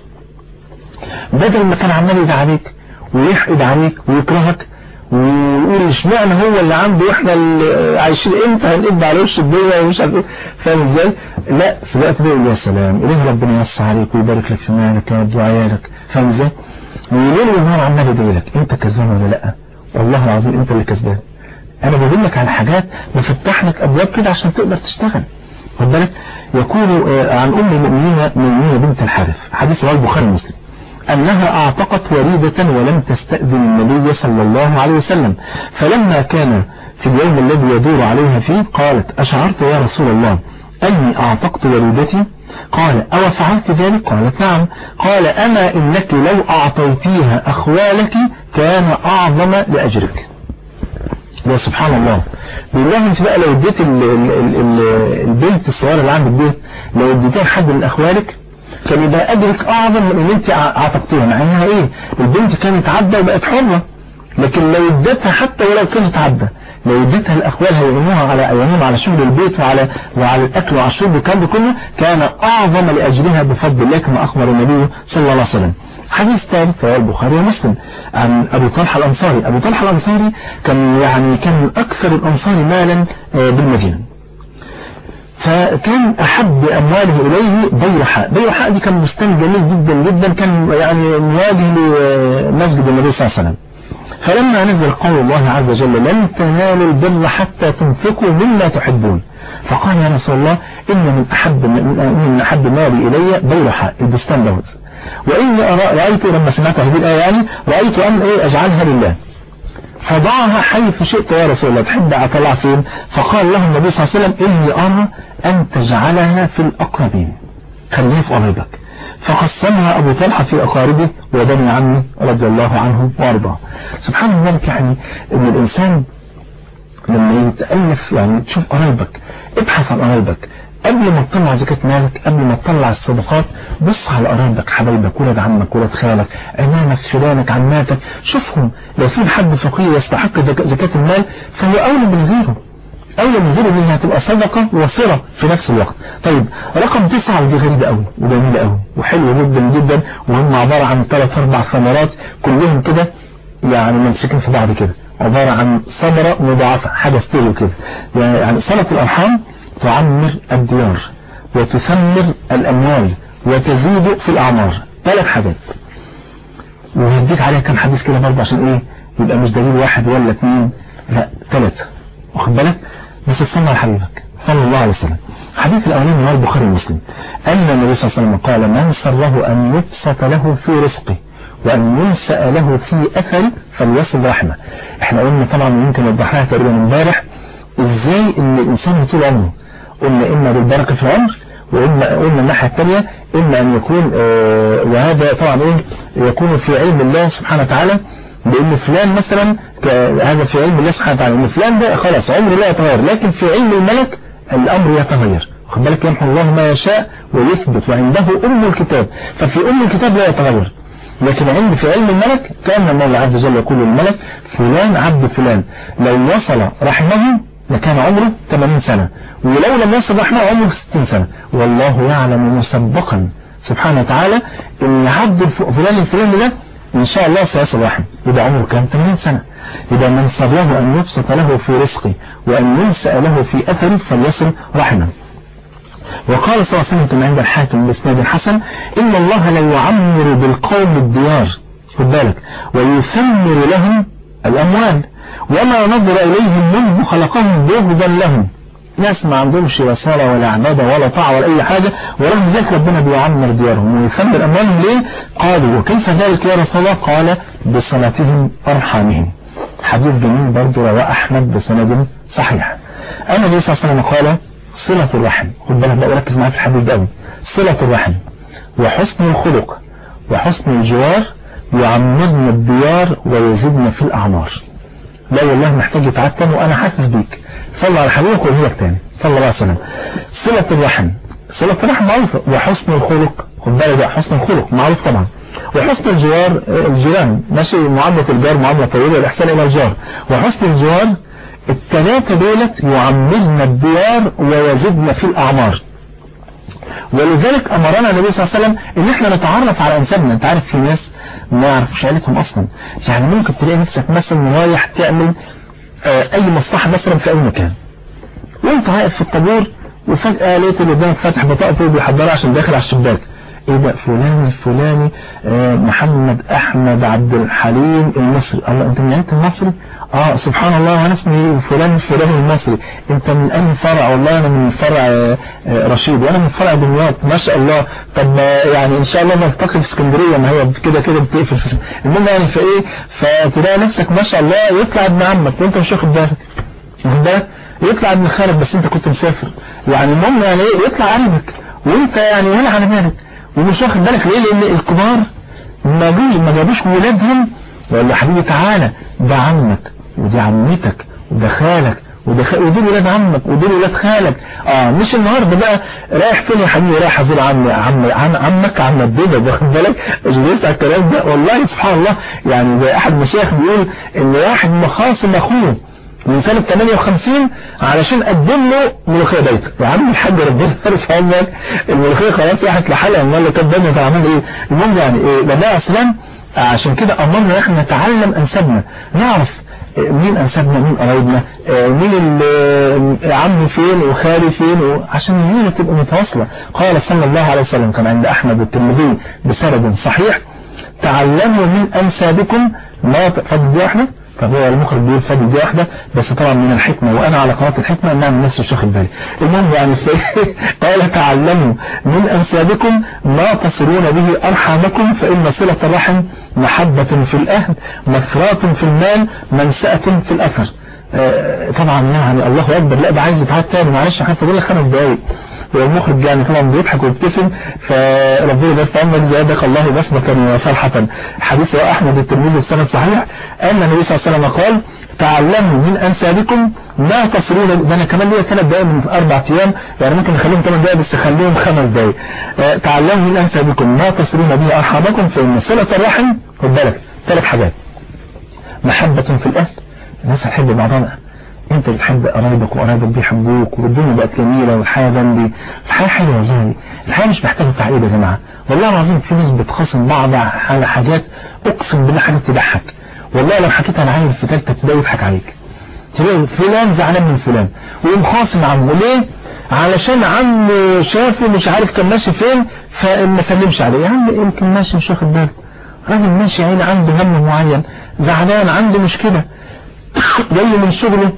بدل ما كان عمال يدعي عليك ويحقد عليك ويكرهك ويقول اشمعنى هو اللي عنده واحنا اللي عايشين امتى هنقب على وش الدنيا ومش عارف ايه فاهم ازاي؟ لا في الوقت ده يقول يا سلام اليه ربنا يوسع عليك ويبارك لك في مالك ويرضى عيالك فاهم ازاي؟ وليل ونهار عمال يدعي لك انت كسبان ولا لا؟ والله العظيم انت اللي كسبان انا بقول لك على حاجات بفتح لك ابواب كده عشان تقدر تشتغل خد بالك يقول آه، عن ام المؤمنين ميمونه بنت الحارث حديث رواه البخاري ومسلم أنها أعتقت وريدة ولم تستأذن النبي صلى الله عليه وسلم فلما كان في اليوم الذي يدور عليها فيه قالت أشعرت يا رسول الله أني أعتقت وريدتي قال أو فعلت ذلك قالت نعم قال أما إنك لو أعطيتيها أخوالك كان أعظم لأجرك يا سبحان الله بالله انت بقى لو اديت ال- ال- ال- ال- البنت الصغيره اللي عندك دي لو اديتها لحد من اخوالك كان يبقى اجرك اعظم من ان انت ع- عتقتيها مع انها ايه البنت كانت عبده وبقت حره لكن لو اديتها حتى ولو كانت عبده لو اديتها الاخوال هيعينوها على يعينوها على شغل البيت وعلى وعلى الاكل وعلى الشرب والكلام ده كله كان اعظم لاجرها بفضل الله كما اخبر النبي صلى الله عليه وسلم حديث ثاني في البخاري ومسلم عن ابو طلحه الانصاري ابو طلحه الانصاري كان يعني كان من اكثر الانصار مالا بالمدينه فكان أحب أمواله إليه بيرحاء بيرحاء دي كان بستان جميل جدا جدا كان يعني مواجه لمسجد النبي صلى الله عليه وسلم فلما نزل قول الله عز وجل لن تنالوا البر حتى تنفقوا مما تحبون فقال يا رسول الله إن من أحب من أحب مالي إلي بيرحاء البستان دوت وإني رأيت لما سمعت هذه الآية يعني رأيت أن إيه أجعلها لله فضعها حيث شئت يا رسول الله تحب أطلع فين فقال له النبي صلى الله عليه وسلم إني أرى أن تجعلها في الأقربين خليها في قريبك فقسمها أبو طلحة في أقاربه وبني عمه رضي الله عنه وأرضاه سبحان الله يعني أن الإنسان لما يتألف يعني تشوف قرايبك ابحث عن قرايبك قبل ما تطلع زكاة مالك قبل ما تطلع الصدقات بص على قرايبك حبايبك ولاد عمك ولاد خالك عمامك خلانك عماتك شوفهم لو في حد فقير يستحق زكاة المال فهو أولى من غيره أولى من غيره انها هتبقى صدقة وصلة في نفس الوقت طيب رقم تسعة ودي غريبة قوي وجميلة قوي وحلوة جدا جدا وهم عبارة عن ثلاث أربع ثمرات كلهم كده يعني ممسكين في بعض كده عبارة عن ثمرة مضاعفة حاجة ستيريو كده يعني صلة الأرحام تعمر الديار وتثمر الأموال وتزيد في الأعمار ثلاث حاجات وهديك عليها كم حديث كده برضه عشان ايه يبقى مش دليل واحد ولا اثنين لا ثلاثة واخد بالك بس تصنع على حبيبك صلى الله عليه وسلم حديث الأولين هو البخاري ومسلم أن النبي صلى الله عليه وسلم قال من سره أن يبسط له في رزقه وأن ينسأ له في أثر فليصل رحمه احنا قلنا طبعا يمكن وضحناها تقريبا امبارح ازاي ان الانسان طول عمره قلنا اما بالبركة في العمر وإما قلنا الناحية الثانية إما أن يكون آه وهذا طبعا إيه يكون في علم الله سبحانه وتعالى بأن فلان مثلا هذا في علم الله سبحانه وتعالى إن فلان ده خلاص عمره لا يتغير لكن في علم الملك الأمر يتغير خد بالك يمحو الله ما يشاء ويثبت وعنده أم الكتاب ففي أم الكتاب لا يتغير لكن عند في علم الملك كان الله عز وجل يقول للملك فلان عبد فلان لو وصل رحمه لكان عمره 80 سنة ولو لم يصل رحمه عمره 60 سنة والله يعلم مسبقا سبحانه وتعالى ان عبد فلان الفلاني ده ان شاء الله سيصل رحمه يبقى عمره كام 80 سنة يبقى من صبره ان يبسط له في رزقه وان ينسأ له في اثره فليصل رحمه وقال صلى الله عليه وسلم كما عند الحاكم باسناد حسن إن الله لا يعمر بالقوم الديار خد بالك ويثمر لهم الأموال وما نظر إليهم منذ خلقهم بغضا لهم ناس ما عندهمش لا صلاة ولا عبادة ولا طاعة ولا أي حاجة ورغم ذلك ربنا بيعمر ديارهم ويثمر أموالهم ليه؟ قالوا وكيف ذلك يا رسول الله؟ قال بصلاتهم أرحامهم حديث جميل برضه رواه أحمد بسند صحيح أنا النبي صلى الله عليه وسلم قال صلة الرحم خد بالك بقى ركز معايا في الحديث ده قوي صلة الرحم وحسن الخلق وحسن الجوار يعمرن الديار ويزيدن في الأعمار لا والله محتاج يتعتم وأنا حاسس بيك صلى على حبيبك وهي تاني صلى الله عليه وسلم صلة الرحم صلة الرحم معروفة وحسن الخلق خد بالك بقى حسن الخلق معروف طبعا وحسن الجوار الجيران ماشي معاملة الجار معاملة طويلة الإحسان إلى الجار وحسن الجوار الثلاثة دولت يعمرن الديار ويزدن في الأعمار ولذلك أمرنا النبي صلى الله عليه وسلم إن احنا نتعرف على أنسابنا أنت عارف في ناس ما يعرفوش عيلتهم أصلا يعني ممكن تلاقي نفسك مثلا رايح تعمل أي مصلحة مثلا في أي مكان وأنت واقف في الطابور وفجأة لقيت اللي قدامك فاتح بطاقته وبيحضرها عشان داخل على الشباك ايه ده فلان الفلاني آه محمد احمد عبد الحليم المصري الله انت من عيلة المصري اه سبحان الله انا اسمي فلان الفلاني المصري انت من اي فرع والله انا من فرع آه رشيد وانا من فرع دمياط ما شاء الله طب يعني ان شاء الله نلتقي في اسكندريه ما هي كده كده بتقفل في المهم يعني فايه فتلاقي نفسك ما شاء الله يطلع ابن عمك وانت مش واخد بالك واخد بالك يطلع ابن خالك بس انت كنت مسافر يعني المهم يعني ايه يطلع قريبك وانت يعني ولا على بالك ومش واخد بالك ليه لان الكبار ما جوش ما جابوش ولادهم ولا حبيبي تعالى ده عمك ودي عمتك وده خالك وده خ... ودول ولاد عمك ودول ولاد خالك اه مش النهارده بقى رايح فين يا حبيبي رايح ازور عم عم عم عمك عم الدنيا واخد بالك مش بيسمع الكلام ده والله سبحان الله يعني زي احد المشايخ بيقول ان واحد مخاصم اخوه من سنة 58 علشان قدم له ملوخية بيته يا عم الحاج ربنا يرفع عمرك الملوخية خلاص راحت لحالها امال اللي كانت بينا عمل ايه المهم يعني ايه ده بقى اسلام عشان كده امرنا احنا نتعلم انسابنا نعرف مين انسابنا مين قرايبنا مين عمي فين وخالي فين عشان الهيرة تبقى متواصلة قال صلى الله عليه وسلم كان عند احمد والترمذي بسند صحيح تعلموا من انسابكم ما فضل واحده فهو المخرج بيقول فضل دي واحدة بس طبعا من الحكمة وانا على قناة الحكمة انها من نفس الشيخ بالي المهم يعني قال تعلموا من انسابكم ما تصلون به ارحامكم فان صلة الرحم محبة في الاهل مفرات في المال منسأة في الاثر آه طبعا يعني الله اكبر لا ده عايز يتعاد تاني معلش حتى بقول لك خمس دقايق والمخرج يعني طبعا بيضحك ويبتسم فربنا بس عمك زادك الله بسمة وفرحة حديث احمد الترمذي السنة صحيح ان النبي صلى الله عليه وسلم قال تعلموا من انسابكم ما تصلون ده انا كمان ليا ثلاث دقائق من اربع ايام يعني ممكن نخليهم ثمان دقائق بس خليهم خمس دقائق آه تعلموا من انسابكم ما تصلون به ارحامكم فان صلة الرحم خد بالك ثلاث حاجات محبة في الاهل الناس هتحب بعضها انت بتحب قرايبك وقرايبك بيحبوك والدنيا بقت جميلة والحياة جنبي الحياة حلوة والله الحياة مش محتاجة تعقيد يا جماعة والله العظيم في ناس بتخاصم بعض على حاجات اقسم بالله حاجات تضحك والله لو حكيتها لعيل في ثالثة ابتدائي يضحك عليك تلاقي فلان زعلان من فلان ويقوم خاصم عمه ليه؟ علشان عمه شافه مش عارف كان ماشي فين فما سلمش عليه يا عم يمكن ماشي مش واخد باله راجل ماشي عين عنده هم معين زعلان عنده مشكلة جاي من شغله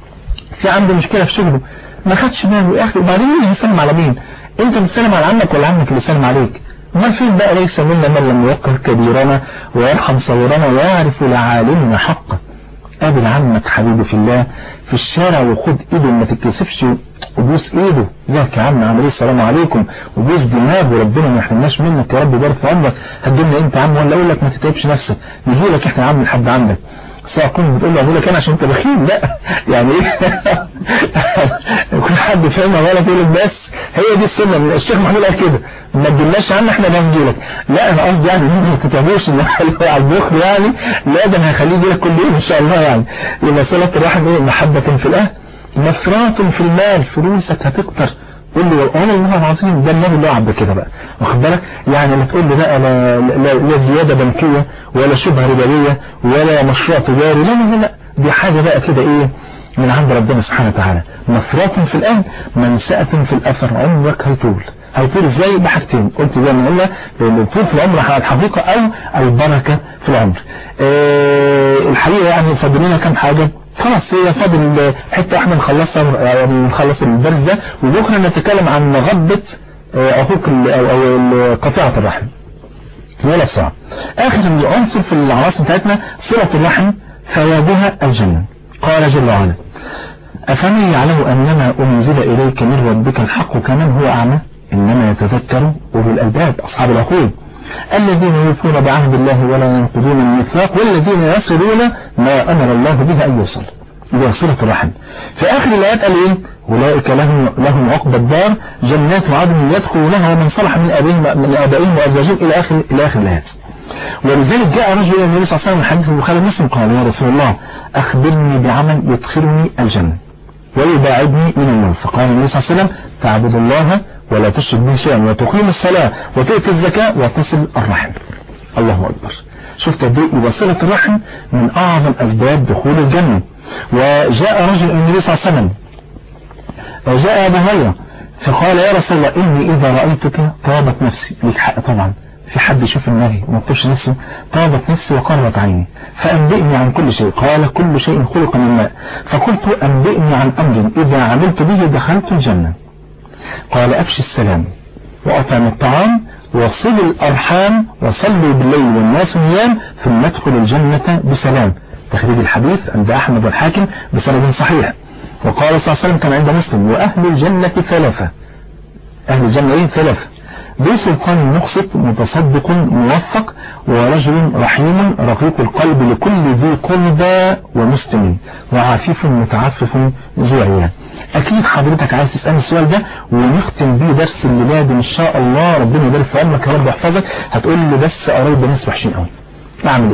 في عنده مشكلة في شغله ما خدش باله يا اخي وبعدين مين هيسلم على مين انت بتسلم على عمك ولا عمك اللي سلم عليك امال فين بقى ليس منا من لم يوقر كبيرنا ويرحم صغيرنا ويعرف لعالمنا حقه قابل عمك حبيبي في الله في الشارع وخد ايده ما تتكسفش وبوس ايده ازيك يا عم عامل ايه السلام عليكم وبوس دماغه وربنا ما يحرمناش منك يا رب يبارك في عمرك هتجيلنا انت يا عم ولا اقول لك ما تتعبش نفسك نجي لك احنا يا عم لحد عندك سأكون بتقول له أقول لك أنا عشان أنت بخيل لا يعني إيه كل حد فاهمها غلط يقول لك بس هي دي السنة الشيخ محمود قال كده ما تجيلناش عنا احنا اللي هنجي لك لا أنا قصدي يعني ما تتعبوش إن على البخل يعني لا ده أنا هخليه يجي لك كل يوم إن شاء الله يعني يبقى صلة الرحم إيه محبة في الأهل مفرات في المال فلوسك هتكتر قول له والله الله العظيم ده النبي اللي عبد كده بقى واخد بالك يعني لا تقول لي بقى لا, لا, لا زيادة بنكية ولا شبهة ربوية ولا مشروع تجاري لا لا لا دي حاجة بقى كده ايه من عند ربنا سبحانه وتعالى مفرات في الأهل منسأة في الأثر عمرك هيطول هيطول ازاي بحاجتين قلت زي ما قلنا الطول في العمر على الحقيقة او البركة في العمر اه الحقيقة يعني فاضل لنا كام حاجة خلاص هي فاضل حتة احنا نخلصها يعني نخلص الدرس ده وبكرة نتكلم عن مغبة عقوق او قطيعة الرحم ولا صعب اخر العنصر في العناصر بتاعتنا صلة الرحم ثوابها الجنة قال جل وعلا افمن يعلم انما انزل اليك من ربك الحق كمن هو اعمى انما يتذكر اولو الالباب اصحاب العقول الذين يوفون بعهد الله ولا ينقضون الميثاق والذين يصلون ما أمر الله به أن يوصل إلى صلة الرحم في آخر الآيات قال إيه أولئك لهم لهم عقبى الدار جنات عدن يدخلونها ومن صلح من آبائهم من آبائهم وأزواجهم إلى آخر إلى آخر الآيات ولذلك جاء رجل إلى النبي صلى الله عليه وسلم حديث البخاري ومسلم قال يا رسول الله أخبرني بعمل يدخلني الجنة ويباعدني من النار فقال النبي صلى الله عليه وسلم تعبد الله ولا تشرك به شيئا وتقيم الصلاة وتؤتي الزكاة وتصل الرحم الله أكبر شفت قد ايه يبقى صلة الرحم من أعظم أسباب دخول الجنة وجاء رجل النبي صلى الله عليه وسلم جاء أبو هريرة فقال يا رسول الله إني إذا رأيتك طابت نفسي لك حق طبعا في حد يشوف النبي وما يطيبش نفسه طابت نفسي وقرت عيني فأنبئني عن كل شيء قال كل شيء خلق من ماء فقلت أنبئني عن أمر إذا عملت به دخلت الجنة قال أفشي السلام وأطعم الطعام وصل الأرحام وصلوا بالليل والناس نيام ثم ادخل الجنة بسلام تخريج الحديث عند أحمد والحاكم بسند صحيح وقال صلى الله عليه وسلم كان عند مسلم وأهل الجنة ثلاثة أهل الجنة إيه ثلاثة ذو سلطان مقسط متصدق موفق ورجل رحيم رقيق القلب لكل ذي قربى ومسلم وعفيف متعفف ذو عيال اكيد حضرتك عايز تسألني السؤال ده ونختم بيه درس الليلة ان شاء الله ربنا يبارك في عمرك يا رب يحفظك هتقول لي بس قرايب ناس وحشين قوي اعمل ايه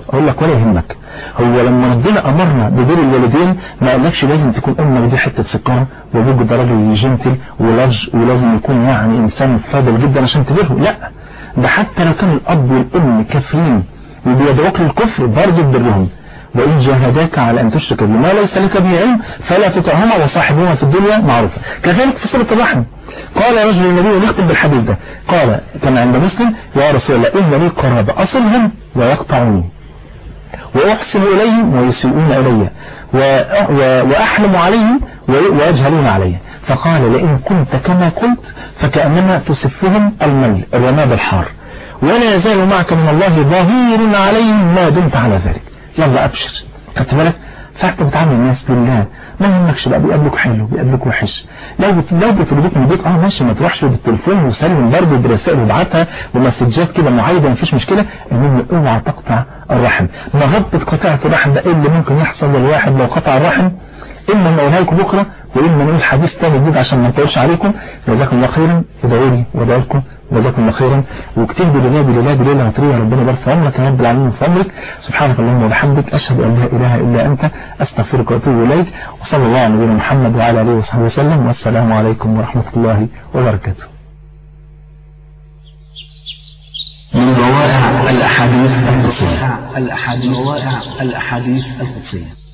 اقول لك ولا يهمك هو لما ربنا امرنا ببر الوالدين ما قالكش لازم تكون امك دي حته سكره وابوك ده راجل جنتل ولج ولازم يكون يعني انسان فاضل جدا عشان تبره لا ده حتى لو كان الاب والام كافرين وبيدعوك للكفر برضه تبرهم وإن جاهداك على أن تشرك بما ليس لك به علم فلا تطعهما وصاحبهما في الدنيا معروفا كذلك في سورة الرحم قال رجل النبي ونختم بالحديث ده قال كما عند مسلم يا رسول الله إن لي قرابة أصلهم ويقطعوني وأحسن إليهم ويسيئون إلي وأحلم عليهم ويجهلون علي فقال لئن كنت كما قلت فكأنما تسفهم المل الرماد الحار ولا يزال معك من الله ظهير عليهم ما دمت على ذلك يلا ابشر خدت بالك فانت بتعامل الناس بالله ما يهمكش بقى بيقابلوك حلو بيقابلوك وحش لو بت... لو بتربط من البيت اه ماشي ما تروحش بالتليفون وسلم برضه برسائل وابعتها ومسجات كده معايده مفيش مشكله المهم اوعى تقطع الرحم مغبة قطيعة الرحم ده ايه اللي ممكن يحصل للواحد لو قطع الرحم اما نقولها لكم بكره واما نقول حديث تاني جديد عشان ما نطولش عليكم جزاكم الله خيرا ادعوا لي وادعوا لكم جزاكم الله خيرا واكتبوا لله بلله بلله هطريه ربنا يبارك في عمرك يا رب العالمين في عمرك سبحانك اللهم وبحمدك اشهد ان لا اله الا انت استغفرك واتوب اليك وصلى الله على نبينا محمد وعلى اله وصحبه وسلم والسلام عليكم ورحمه الله وبركاته من روائع الأحاديث القدسية الأحاديث الأحاديث القدسية